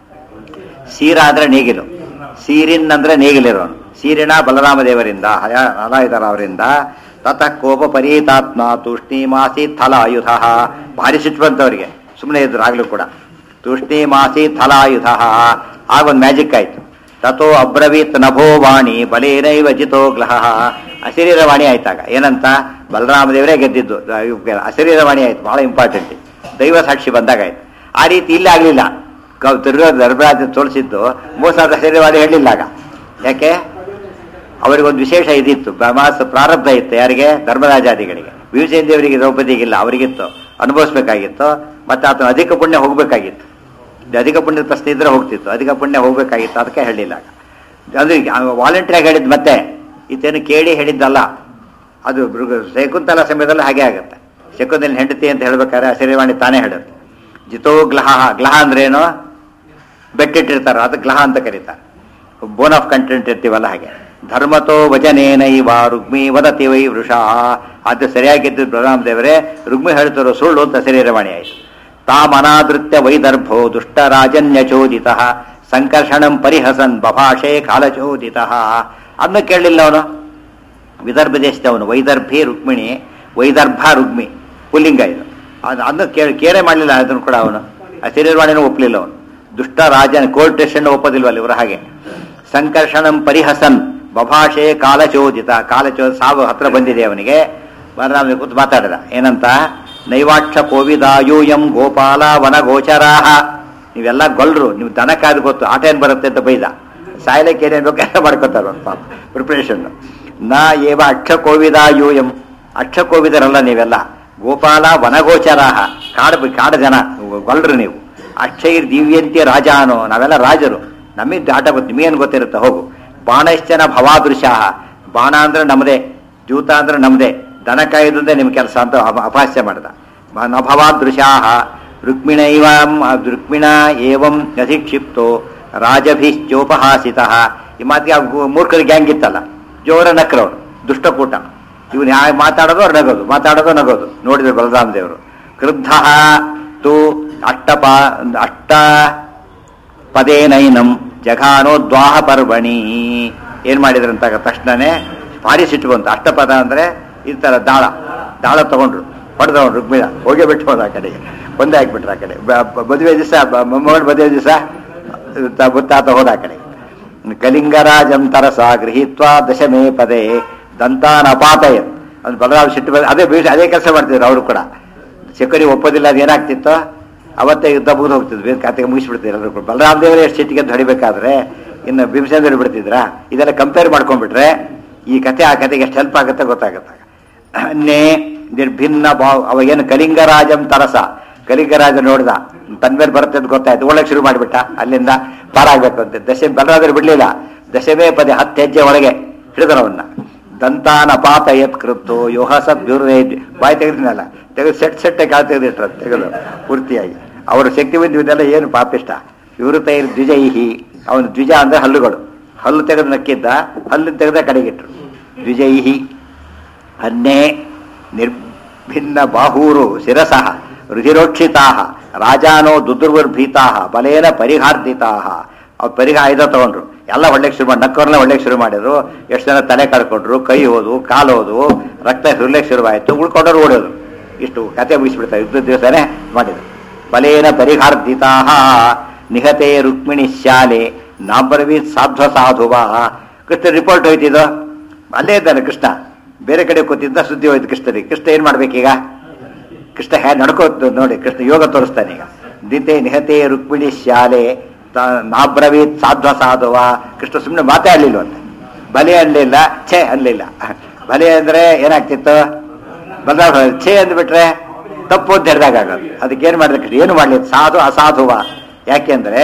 ಸೀರ ಅಂದ್ರೆ ನೇಗಿಲು ಸೀರಿನ್ ಅಂದ್ರೆ ನೇಗಿಲಿರೋನು ಸೀರಿಣ ಬಲರಾಮ ದೇವರಿಂದ ಹಯ ಹಲಾಯುಧರ ಅವರಿಂದ ತತಃ ಕೋಪ ಪರೀತಾತ್ಮ ತೂಷ್ಣೀಮಾಸಿ ಥಲಾಯುಧ ಭಾರಿ ಸಿಟ್ಟು ಬಂತವರಿಗೆ ಸುಮ್ಮನೆ ಇದ್ರು ಆಗ್ಲೂ ಕೂಡ ತೂಷ್ಣೀಮಾಸಿ ಥಲಾಯುಧ ಆಗ ಒಂದು ಮ್ಯಾಜಿಕ್ ಆಯ್ತು ತಥೋ ಅಬ್ರವೀತ್ ನಭೋ ವಾಣಿ ಬಲೇನೈವ ಜಿತೋ ಗ್ಲಹ ಅಶರೀರ ವಾಣಿ ಆಯ್ತಾಗ ಏನಂತ ಬಲರಾಮ ದೇವರೇ ಗೆದ್ದಿದ್ದು ಅಶರೀರ ವಾಣಿ ಆಯ್ತು ಬಹಳ ಇಂಪಾರ್ಟೆಂಟ್ ದೈವ ಸಾಕ್ಷಿ ಬಂದಾಗ ಆಯ್ತು ಆ ರೀತಿ ಇಲ್ಲಿ ಆಗ್ಲಿಲ್ಲ ತಿರುಗ ಧರ್ಮರಾಜ ತೋರಿಸಿದ್ದು ಮೋಸದ ಶರೀರವಾದಿ ಹೇಳಿಲ್ಲ ಆಗ ಯಾಕೆ ಅವರಿಗೊಂದು ವಿಶೇಷ ಇದಿತ್ತು ಮಾಸ ಪ್ರಾರಬ್ಧ ಇತ್ತು ಯಾರಿಗೆ ಧರ್ಮರಾಜಾದಿಗಳಿಗೆ ಭೀಮಸೇನ ದೇವರಿಗೆ ದ್ರೌಪದಿಗಿಲ್ಲ ಅವರಿಗಿತ್ತು ಅನುಭವಿಸ್ಬೇಕಾಗಿತ್ತು ಮತ್ತೆ ಆತನ ಅಧಿಕ ಪುಣ್ಯ ಹೋಗ್ಬೇಕಾಗಿತ್ತು ಇದು ಅಧಿಕ ಪುಣ್ಯದ ಪ್ರಶ್ನೆ ಇದ್ರೆ ಹೋಗ್ತಿತ್ತು ಅಧಿಕ ಪುಣ್ಯ ಹೋಗ್ಬೇಕಾಗಿತ್ತು ಅದಕ್ಕೆ ಹೇಳಿಲ್ಲ ಆಗ ಅಂದ್ರೆ ವಾಲಂಟಿಯರ್ ಹೇಳಿದ್ ಮತ್ತೆ ಈತೇನು ಕೇಳಿ ಹೇಳಿದ್ದಲ್ಲ ಅದು ಮೃಗ- ಶಕುಂತಲ ಸಮಯದಲ್ಲಿ ಹಾಗೆ ಆಗುತ್ತೆ ಶಕುಂತಲ ಹೆಂಡತಿ ಅಂತ ಹೇಳ್ಬೇಕಾದ್ರೆ ಅಶರೀರವಾಣಿ ತಾನೇ ಹೇಳುತ್ತೆ ಜಿತೋ ಗ್ಲಹ ಗ್ಲಹ ಅಂದ್ರೇನು ಬೆಟ್ಟಿಟ್ಟಿರ್ತಾರ ಅದು ಗ್ಲಹ ಅಂತ ಕರೀತಾರೆ ಬೋನ್ ಆಫ್ ಕಂಟೆಂಟ್ ಇರ್ತೀವಲ್ಲ ಹಾಗೆ ಧರ್ಮತೋ ವಚನೇನೈವ ರುಗ್ಮಿ ವದತಿ ವೈ ವೃಷ ಅದು ಸರಿಯಾಗಿದ್ದು ಬಲರಾಮ ದೇವರೇ ರುಗ್ಮಿ ಹೇಳ್ತಿರೋ ಸುಳ್ಳು ಅಂತ ಶರೀರವಾಣಿ ಆಯಿತು ತಾಮನಾದೃತ್ಯ ವೈದರ್ಭೋ ದುಷ್ಟರಾಜನ್ಯಚೋದಿತ ಸಂಕರ್ಷಣಂ ಪರಿಹಸನ್ ಬಭಾಷೆ ಕಾಲಚೋದಿತ ಅದನ್ನ ಕೇಳಲಿಲ್ಲ ಅವನು ವಿದರ್ಭ ದೇಶದವನು ವೈದರ್ಭಿ ರುಕ್ಮಿಣಿ ವೈದರ್ಭ ರುಗ್ಮಿ ಪುಲ್ಲಿಂಗ ಇದು ಅದು ಅದನ್ನು ಕೇಳಿ ಕೇರೆ ಮಾಡಲಿಲ್ಲ ಅದನ್ನು ಕೂಡ ಅವನು ಆ ಶರೀರವಾಣಿನೂ ಒಪ್ಪಲಿಲ್ಲ ಅವನು ದುಷ್ಟ ರಾಜನ ಕೋರ್ಟ್ ಟೆಸ್ಟನ್ನು ಒಪ್ಪೋದಿಲ್ವಲ್ಲ ಇವರ ಹಾಗೆ ಸಂಕರ್ಷಣಂ ಪರಿಹಸನ್ ಬಭಾಷೆ ಕಾಲಚೋದಿತ ಕಾಲಚೋ ಸಾವು ಹತ್ರ ಬಂದಿದೆ ಅವನಿಗೆ ಬಲರಾಮ ಕೂತು ಮಾತಾಡಿದ ಏನಂತ ನೈವಾಕ್ಷ ಕೋವಿದಾಯೂಯಂ ಗೋಪಾಲ ವನ ಗೋಚರಾಹ ನೀವೆಲ್ಲ ಗೊಲ್ರು ನೀವು ದನ ಕಾಯ್ದು ಗೊತ್ತು ಆಟ ಏನು ಬರುತ್ತೆ ಅಂತ ಬೈದ ಸಾಯ್ಲಿಕ್ಕೆ ಏನೇನು ಬೇಕು ಎಲ್ಲ ಮಾಡ್ಕೊತಾರೆ ಅವ್ರು ಪಾಪ ಪ್ರಿಪ್ರೇಷನ್ ನಾ ಏವ ಅಕ್ಷ ಕೋವಿದಾಯೂಯಂ ಅಕ್ಷ ಕೋವಿದರಲ್ಲ ನೀವೆಲ್ಲ ಗೋಪಾಲ ವನಗೋಚರಾಹ ಕಾಡು ಕಾಡು ಜನ ಗೊಲ್ರು ನೀವು ಅಕ್ಷಯರ್ ದಿವ್ಯಂತ್ಯ ರಾಜಾನೋ ನಾವೆಲ್ಲ ರಾಜರು ನಮಗೆ ಆಟ ಗೊತ್ತು ನಿಮಗೇನು ಗೊತ್ತಿರುತ್ತೆ ಹೋಗು ಬಾಣಶ್ಚನ ಭವಾದೃಶಾಹ ಬಾಣ ಅಂದ್ರೆ ನಮ್ಮದೇ ಜೂತ ಅಂದ್ರೆ ನಮ್ಮದೇ ದನ ಕಾಯ್ದುದೇ ನಿಮ್ಮ ಕೆಲಸ ಅಂತ ಅಪ- ಅಪಹಾಸ್ಯ ಮಾಡಿದ ನಭವಾದೃಶಾಹ ರುಕ್ಮಿಣೈವ ರುಕ್ಮಿಣ ಏವಂ ಅಧಿಕ್ಷಿಪ್ತೋ ರಾಜಭಿಶ್ಚೋಪಹಾಸಿತ ಈ ಮಾತಿಗೆ ಆ ಗು- ಮೂರ್ಖರ ಗ್ಯಾಂಗ್ ಇತ್ತಲ್ಲ ಜೋರ ನಕ್ರವ್ರು ದುಷ್ಟಕೂಟ ಇವನು ಯಾ ಮಾತಾಡೋದು ಅವ್ರು ನಗೋದು ಮಾತಾಡೋದು ನಗೋದು ನೋಡಿದ್ರು ಬಲರಾಮ ದೇವರು ಕ್ರುದ್ಧ ತು ಅಷ್ಟಪ ಅಷ್ಟ ಪದೇನೈನಂ ಜಘಾನೋದ್ವಾಹ ಪರ್ವಣಿ ಏನ್ ಮಾಡಿದ್ರಂತ ತಕ್ಷಣನೇ ಭಾರಿ ಸಿಟ್ಟು ಬಂತು ಅಷ್ಟಪದ ಅಂದ್ರೆ ಈ ತರ ದಾಳ ದಾಳ ತಗೊಂಡ್ರು ಹೊಡೆದವನು ರುಕ್ಮಿಣ ಹೋಗೇ ಬಿಟ್ಟು ಹೋದ ಆ ಕಡೆಗೆ ಒಂದೇ ಹಾಕ್ಬಿಟ್ರು ಆ ಕಡೆ ಬ- ಬ- ಮದುವೆ ದಿವಸ ಮೊಮ್ಮಗಳ ಮದುವೆ ದಿವಸ ಗೊತ್ತಾತ ಹೋದ ಆ ಕಡೆ ಕಲಿಂಗರಾಜಂತರ ಸಾ ಗೃಹೀತ್ವ ದಶಮೇ ಪದೇ ದಂತಾನ ಅಪಾತಯ ಅದು ಬಲರಾಮ ಸಿಟ್ಟು ಬಂದ ಅದೇ ಬೇಸ್ ಅದೇ ಕೆಲಸ ಮಾಡ್ತಿದ್ರು ಅವರು ಕೂಡ ಶಕರಿ ಒಪ್ಪೋದಿಲ್ಲ ಅದು ಏನಾಗ್ತಿತ್ತು ಅವತ್ತೇ ಯುದ್ಧ ಮುಗಿದು ಹೋಗ್ತಿದ್ರು ಬೇರೆ ಕತೆಗೆ ಮುಗಿಸ್ಬಿಡ್ತಿದ್ರು ಎಲ್ಲರೂ ಕೂಡ ಬಲರಾಮ ದೇವರೇ ಎಷ್ಟು ಸಿಟ್ಟಿಗೆ ಅಂತ ಹೊಡಿಬೇಕಾದ್ರೆ ಇನ್ನು ಭೀಮಸೇಂದ್ರ ಬಿಡ್ತಿದ್ರ ಇದೆಲ್ಲ ಕಂಪೇರ್ ಮಾಡ್ಕೊಂಡ್ಬಿಟ್ರೆ ಈ ಕತೆ ಆ ಕತೆಗೆ ಎಷ್ಟು ಹೆಲ್ಪ್ ಆಗುತ್ತೆ ಗೊತ್ತಾಗುತ್ತೆ ನೇ ನಿರ್ಭಿನ್ನ ಭಾವ ಅವ ಏನು ಕಲಿಂಗರಾಜಂ ತರಸ ಕಲಿಂಗರಾಜ ನೋಡ್ದ ತನ್ನ ಮೇಲೆ ಬರುತ್ತೆ ಅಂತ ಗೊತ್ತಾಯ್ತು ಒಳಗೆ ಶುರು ಮಾಡಿಬಿಟ್ಟ ಅಲ್ಲಿಂದ ಪಾರಾಗ್ಬೇಕು ಅಂತ ದಶ ಬಲರಾದ್ರೆ ಬಿಡ್ಲಿಲ್ಲ ದಶಮೇ ಪದೇ ಹತ್ತು ಹೆಜ್ಜೆ ಒಳಗೆ ಹಿಡಿದರವನ್ನ ದಂತಾನ ಪಾತ ಎತ್ ಕೃತ್ತು ಯೋಹಸ ಬ್ಯೂರೇ ಬಾಯಿ ತೆಗೆದಿನಲ್ಲ ತೆಗೆದು ಸೆಟ್ ಸೆಟ್ಟೆ ಕಾಲು ತೆಗೆದಿಟ್ರ ತೆಗೆದು ಪೂರ್ತಿಯಾಗಿ ಅವರ ಶಕ್ತಿ ಬಂದಿದ್ದೆಲ್ಲ ಏನು ಪಾಪಿಷ್ಟ ವಿವೃತೈರ್ ದ್ವಿಜೈಹಿ ಅವನು ದ್ವಿಜ ಅಂದ್ರೆ ಹಲ್ಲುಗಳು ಹಲ್ಲು ತೆಗೆದು ನಕ್ಕಿದ್ದ ಹಲ್ಲು ತೆಗೆದ ಕಡೆಗಿಟ್ರು ದ್ವಿಜೈಹಿ ಅನ್ನೇ ನಿರ್ಭಿನ್ನ ಬಾಹೂರು ಶಿರಸಃ ರುಧಿರೋಕ್ಷಿತಾ ರಾಜಾನೋ ದುದುರ್ವರ್ಭೀತಾ ಬಲೇನ ಪರಿಹಾರ್ದಿತಾ ಅವ್ರು ಪರಿಹಾರ ಆಯುಧ ತಗೊಂಡ್ರು ಎಲ್ಲ ಒಳ್ಳೆಗೆ ಶುರು ಮಾಡಿ ನಕ್ಕವ್ರನ್ನ ಒಳ್ಳೆಗೆ ಶುರು ಮಾಡಿದ್ರು ಎಷ್ಟು ಜನ ತಲೆ ಕಳ್ಕೊಂಡ್ರು ಕೈ ಹೋದು ಕಾಲು ಹೋದು ರಕ್ತ ಸುರ್ಲಿಕ್ಕೆ ಶುರುವಾಯಿತು ಉಳ್ಕೊಂಡವ್ರು ಓಡೋದು ಇಷ್ಟು ಕತೆ ಮುಗಿಸ್ಬಿಡ್ತಾರೆ ಯುದ್ಧ ದಿವಸನೇ ಮಾಡಿದ್ರು ಬಲೇನ ಪರಿಹಾರ್ದಿತಾ ನಿಹತೆ ರುಕ್ಮಿಣಿ ಶಾಲೆ ನಾಬ್ರವೀತ್ ಸಾಧ್ವ ಸಾಧುವ ಕೃಷ್ಣ ರಿಪೋರ್ಟ್ ಹೋಯ್ತಿದ್ದು ಅಲ್ಲೇ ಇದ್ದಾನೆ ಕೃಷ್ಣ ಬೇರೆ ಕಡೆ ಕೂತಿದ್ದ ಸುದ್ದಿ ಹೋಯ್ತು ಕೃಷ್ಣನಿಗೆ ಕೃಷ್ಣ ಏನ್ ಮಾಡ್ಬೇಕೀಗ ಕೃಷ್ಣ ಹ್ಯಾ ನಡ್ಕೋತು ನೋಡಿ ಕೃಷ್ಣ ಯೋಗ ತೋರಿಸ್ತಾನೆ ಈಗ ದಿತೆ ನಿಹತೆ ರುಕ್ಮಿಣಿ ಶಾಲೆ ತ- ನಾಬ್ರವೀತ್ ಸಾಧ್ವ ಸಾಧುವ ಕೃಷ್ಣ ಸುಮ್ಮನೆ ಮಾತಾಡ್ಲಿಲ್ಲ ಅಂತ ಬಲೆ ಅನ್ಲಿಲ್ಲ ಛೇ ಅನ್ಲಿಲ್ಲ ಬಲೆ ಅಂದ್ರೆ ಏನಾಗ್ತಿತ್ತು ಬದಲಾವ ಛೇ ಅಂದ್ಬಿಟ್ರೆ ತಪ್ಪು ಅಂತ ಹಿಡ್ದಾಗ ಆಗೋದು ಅದಕ್ಕೆ ಏನ್ ಮಾಡಿದ್ರೆ ಕೃಷ್ಣ ಏನು ಮಾಡ್ಲಿ ಸಾಧು ಅಸಾಧುವ ಯಾಕೆಂದ್ರೆ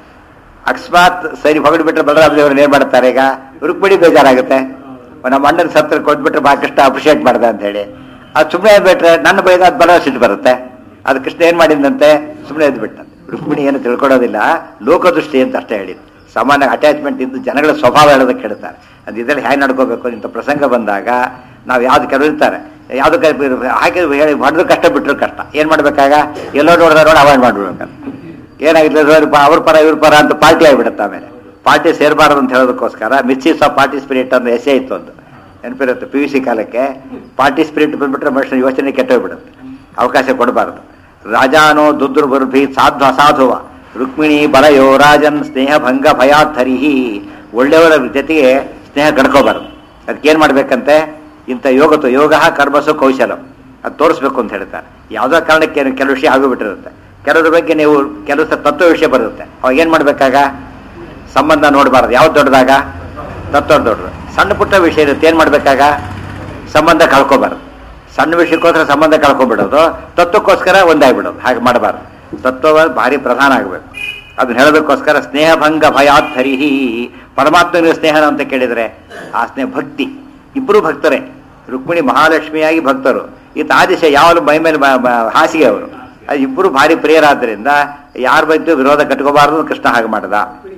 ಅಕಸ್ಮಾತ್ ಸರಿ ಹೊಗಡ್ಬಿಟ್ರೆ ಬಲರಾಮ ದೇವ್ರನ್ನ ಏನ್ ಮಾಡ್ತಾರೆ ಈಗ ರುಕ್ಮಿಣಿ ಬೇಜಾರಾಗುತ್ತೆ ನಮ್ಮ ಅಣ್ಣನ ಸತ್ರ ಕೊಟ್ಬಿಟ್ರೆ ಬಾ ಕೃಷ್ಣ ಅಪ್ರಿಷಿಯೇಟ್ ಮಾಡ್ದ ಅಂತ ಹೇಳಿ ಅದು ಸುಮ್ಮನೆ ಬಿಟ್ರೆ ನನ್ನ ಬೈದ ಅದು ಬಲರಾಮ ಸಿಟ್ಟು ಬರುತ್ತೆ ಅದು ಕೃಷ್ಣ ಏನ್ ಮಾಡಿದಂತೆ ಸುಮ್ಮನೆ ಎದ್ಬಿಟ್ಟ ರುಕ್ಮಿಣಿ ಏನು ತಿಳ್ಕೊಳ್ಳೋದಿಲ್ಲ ಲೋಕದೃಷ್ಟಿ ಅಂತ ಅಷ್ಟೇ ಹೇಳಿದ್ದು ಸಾಮಾನ್ಯ ಅಟ್ಯಾಚ್ಮೆಂಟ್ ಇದ್ದು ಜನಗಳ ಸ್ವಭಾವ ಹೇಳೋದಕ್ಕೆ ಹೇಳ್ತಾರೆ ಅದು ಇದರಲ್ಲಿ ಹೇಗೆ ನಡ್ಕೋಬೇಕು ಇಂಥ ಪ್ರಸಂಗ ಬಂದಾಗ ನಾವು ಯಾವ್ದು ಕೆಲವು ಇರ್ತಾರೆ ಯಾವ್ದು ಹಾಕಿ ಹೇಳಿ ಹೊಡೆದ್ರು ಕಷ್ಟ ಬಿಟ್ಟರು ಕಷ್ಟ ಏನ್ ಮಾಡ್ಬೇಕಾಗ ಎಲ್ಲೋ ನೋಡಿದ್ರೆ ನೋಡಿ ಅವಾಯ್ಡ್ ಮಾಡ್ಬಿಡ್ಬೇಕಂತ ಏನಾಗಿಲ್ಲ ಅವ್ರ ಪರ ಇವ್ರ ಪರ ಅಂತ ಪಾರ್ಟಿ ಆಗಿಬಿಡುತ್ತೆ ಆಮೇಲೆ ಪಾರ್ಟಿ ಸೇರಬಾರದು ಅಂತ ಹೇಳೋದಕ್ಕೋಸ್ಕರ ಮಿಸ್ಚೀಸ್ ಆಫ್ ಪಾರ್ಟಿ ಸ್ಪಿರಿಟ್ ಅಂತ ಎಸೆ ಇತ್ತು ಒಂದು ನೆನಪಿರುತ್ತೆ ಪಿ ಯು ಸಿ ಕಾಲಕ್ಕೆ ಪಾರ್ಟಿ ಸ್ಪಿರಿಟ್ ಬಂದ್ಬಿಟ್ರೆ ಮನುಷ್ಯನ ಯೋಚನೆ ಕೆಟ್ಟೋಗ್ಬಿಡುತ್ತೆ ಅವಕಾಶ ಕೊಡಬಾರದು ರಾಜಾನೋ ದುರ್ದುರ್ಬರ್ಭಿ ಸಾಧ್ವ ಅಸಾಧುವ ರುಕ್ಮಿಣಿ ಬಲಯೋ ರಾಜನ್ ಸ್ನೇಹ ಭಂಗ ಭಯಾಧರಿಹಿ ಒಳ್ಳೆಯವರ ಜೊತೆಗೆ ಸ್ನೇಹ ಗಡ್ಕೋಬಾರದು ಅದಕ್ಕೇನು ಮಾಡ್ಬೇಕಂತೆ ಇಂಥ ಯೋಗತ್ತು ಯೋಗ ಕರ್ಮಸು ಕೌಶಲಂ ಅದು ತೋರಿಸ್ಬೇಕು ಅಂತ ಹೇಳ್ತಾರೆ ಯಾವುದೋ ಕಾರಣಕ್ಕೆ ಏನು ಕೆಲವು ವಿಷಯ ಆಗೋಗ್ಬಿಟ್ಟಿರುತ್ತೆ ಕೆಲವ್ರ ಬಗ್ಗೆ ನೀವು ಕೆಲವು ಸ- ತತ್ವ ವಿಷಯ ಬರುತ್ತೆ ಅವಾಗ ಏನು ಮಾಡ್ಬೇಕಾಗ ಸಂಬಂಧ ನೋಡಬಾರ್ದು ಯಾವ್ದು ದೊಡ್ಡದಾಗ ತತ್ವ ದೊಡ್ಡದು ಸಣ್ಣ ಪುಟ್ಟ ವಿಷಯ ಇರುತ್ತೆ ಏನು ಮಾಡ್ಬೇಕಾಗ ಸಂಬಂಧ ಕಳ್ಕೊಬಾರ್ದು ಸಣ್ಣ ವಿಷಯಕ್ಕೋಸ್ಕರ ಸಂಬಂಧ ಕಳ್ಕೊಂಡ್ಬಿಡೋದು ತತ್ವಕ್ಕೋಸ್ಕರ ಒಂದಾಗ್ಬಿಡೋದು ಹಾಗೆ ಮಾಡಬಾರ್ದು ತತ್ವ ಭಾರಿ ಪ್ರಧಾನ ಆಗಬೇಕು ಅದನ್ನ ಹೇಳೋದಕ್ಕೋಸ್ಕರ ಸ್ನೇಹ ಭಂಗ ಭಯಾತ್ ಹರಿಹಿ ಪರಮಾತ್ಮನ ಸ್ನೇಹ ಅಂತ ಕೇಳಿದರೆ ಆ ಸ್ನೇಹ ಭಕ್ತಿ ಇಬ್ಬರು ಭಕ್ತರೇ ರುಕ್ಮಿಣಿ ಮಹಾಲಕ್ಷ್ಮಿಯಾಗಿ ಭಕ್ತರು ಈತ ಆದಿಶ ಯಾವಾಗಲೂ ಮೈ ಮೇಲೆ ಬ- ಬ- ಹಾಸಿಗೆ ಅವರು ಅದು ಇಬ್ಬರು ಭಾರಿ ಪ್ರಿಯರಾದ್ರಿಂದ ಯಾರ ಬಗ್ಗೆ ವಿರೋಧ ಕಟ್ಕೋಬಾರ್ದು ಅಂತ ಕೃಷ್ಣ ಹಾಗೆ ಮಾಡದ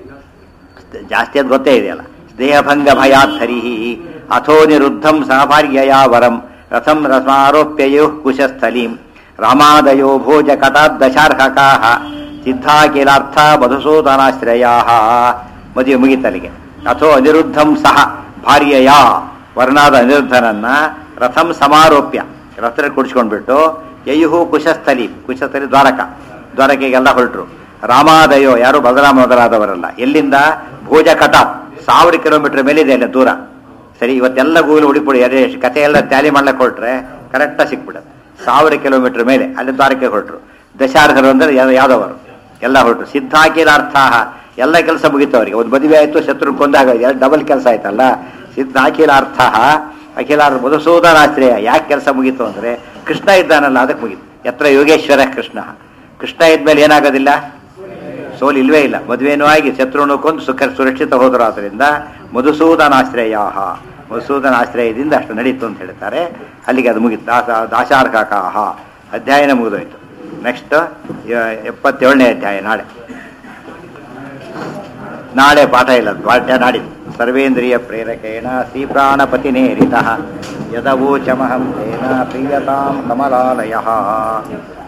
ಜಾಸ್ತಿ ಅದು ಗೊತ್ತೇ ಇದೆಯಲ್ಲ ದೇಹಭಂಗ ಭಯಾತ್ ಹರಿಹಿ ಅಥೋ ನಿರುದ್ಧಂ ಸಹಭಾರ್ಯಯ ವರಂ ರಥಂ ರಸಮಾರೋಪ್ಯಯೋ ಕುಶಸ್ಥಲೀಂ ರಾಮಾದಯೋ ಭೋಜ ಕಟಾದ್ದಶಾರ್ಹಕಾ ಸಿದ್ಧಾಖಿಲಾರ್ಥ ಮಧುಸೂದನಾಶ್ರಯಾ ಮದುವೆ ಮುಗಿತಲಿಗೆ ಅಥೋ ಅನಿರುದ್ಧಂ ಸಹ ಭಾರ್ಯಯ ವರ್ಣಾದ ಅನಿರುದ್ಧನನ್ನ ರಥಂ ಸಮಾರೋಪ್ಯ ರಥ ಕುಡಿಸ್ಕೊಂಡ್ಬಿಟ್ಟು ಯಯುಹು ಕುಶಸ್ಥಲಿ ಕುಶಸ್ಥಲಿ ದ್ವಾರಕ ದ್ವಾರಕೆಗೆಲ್ಲ ಹೊರಟರು ರಾಮಾದಯೋ ಯಾರು ಬಲರಾಮ ಮೊದಲಾದವರಲ್ಲ ಎಲ್ಲಿಂದ ಭೋಜ ಕಟ ಸಾವಿರ ಕಿಲೋಮೀಟರ್ ಮೇಲಿದೆ ಅಲ್ಲ ದೂರ ಸರಿ ಇವತ್ತೆಲ್ಲ ಗೂಗಲ್ ಹುಡುಕ್ಬಿಡಿ ಅದೇ ಕಥೆ ಎಲ್ಲ ಟ್ಯಾಲಿ ಮಾಡ್ಲಕ್ಕೆ ಹೊರಟ್ರೆ ಕರೆಕ್ಟಾಗಿ ಸಿಕ್ಬಿಡೋದು ಸಾವಿರ ಕಿಲೋಮೀಟರ್ ಮೇಲೆ ಅಲ್ಲಿ ದ್ವಾರಕ್ಕೆ ಹೊರಟರು ದಶಾರ್ಹರು ಅಂದರೆ ಯಾ- ಯಾದವರು ಎಲ್ಲ ಹೊರಟರು ಸಿದ್ಧಾಕಿಲಾರ್ಥ ಎಲ್ಲ ಕೆಲಸ ಮುಗೀತು ಅವರಿಗೆ ಒಂದು ಮದುವೆ ಆಯಿತು ಶತ್ರು ಕೊಂದಾಗ ಎರಡು ಡಬಲ್ ಕೆಲಸ ಆಯ್ತಲ್ಲ ಸಿದ್ಧಾಕಿಲಾರ್ಥ ಅಖಿಲಾರ್ ಮಧುಸೂದನಾಶ್ರಯ ಯಾಕೆ ಕೆಲಸ ಮುಗೀತು ಅಂದರೆ ಕೃಷ್ಣ ಇದ್ದಾನಲ್ಲ ಅದಕ್ಕೆ ಮುಗೀತು ಯತ್ರ ಯೋಗೇಶ್ವರ ಕೃಷ್ಣ ಕೃಷ್ಣ ಇದ್ಮೇಲೆ ಏನಾಗೋದಿಲ್ಲ ಸೋಲು ಇಲ್ವೇ ಇಲ್ಲ ಮದುವೆನೂ ಆಗಿ ಶತ್ರುನು ಕೊಂದು ಸುಖ ಸುರಕ್ಷಿತ ಹೋದರು ಆದ್ದರಿಂದ ಮಧುಸೂದನಾಶ್ರಯ ಮಧುಸೂದನ ಆಶ್ರಯದಿಂದ ಅಷ್ಟು ನಡೀತು ಅಂತ ಹೇಳ್ತಾರೆ ಅಲ್ಲಿಗೆ ಅದು ಮುಗಿತು ದಾಸ ದಾಶಾರ್ಕಾಹ ಅಧ್ಯಾಯನ ಮುಗಿದೋಯ್ತು ನೆಕ್ಸ್ಟ್ ಎಪ್ಪತ್ತೇಳನೇ ಅಧ್ಯಾಯ ನಾಳೆ ನಾಳೆ ಪಾಠ ಇಲ್ಲ ಪಾಠ ನಾಡಿದ್ದು ಸರ್ವೇಂದ್ರಿಯ ಪ್ರೇರಕೇಣ ಶ್ರೀಪ್ರಾಣಪತಿ ನೇರಿತ ಯದವೋಚಮಹಂ ತೇನ ಪ್ರೀಯತಾಂ ಕಮಲಾಲಯ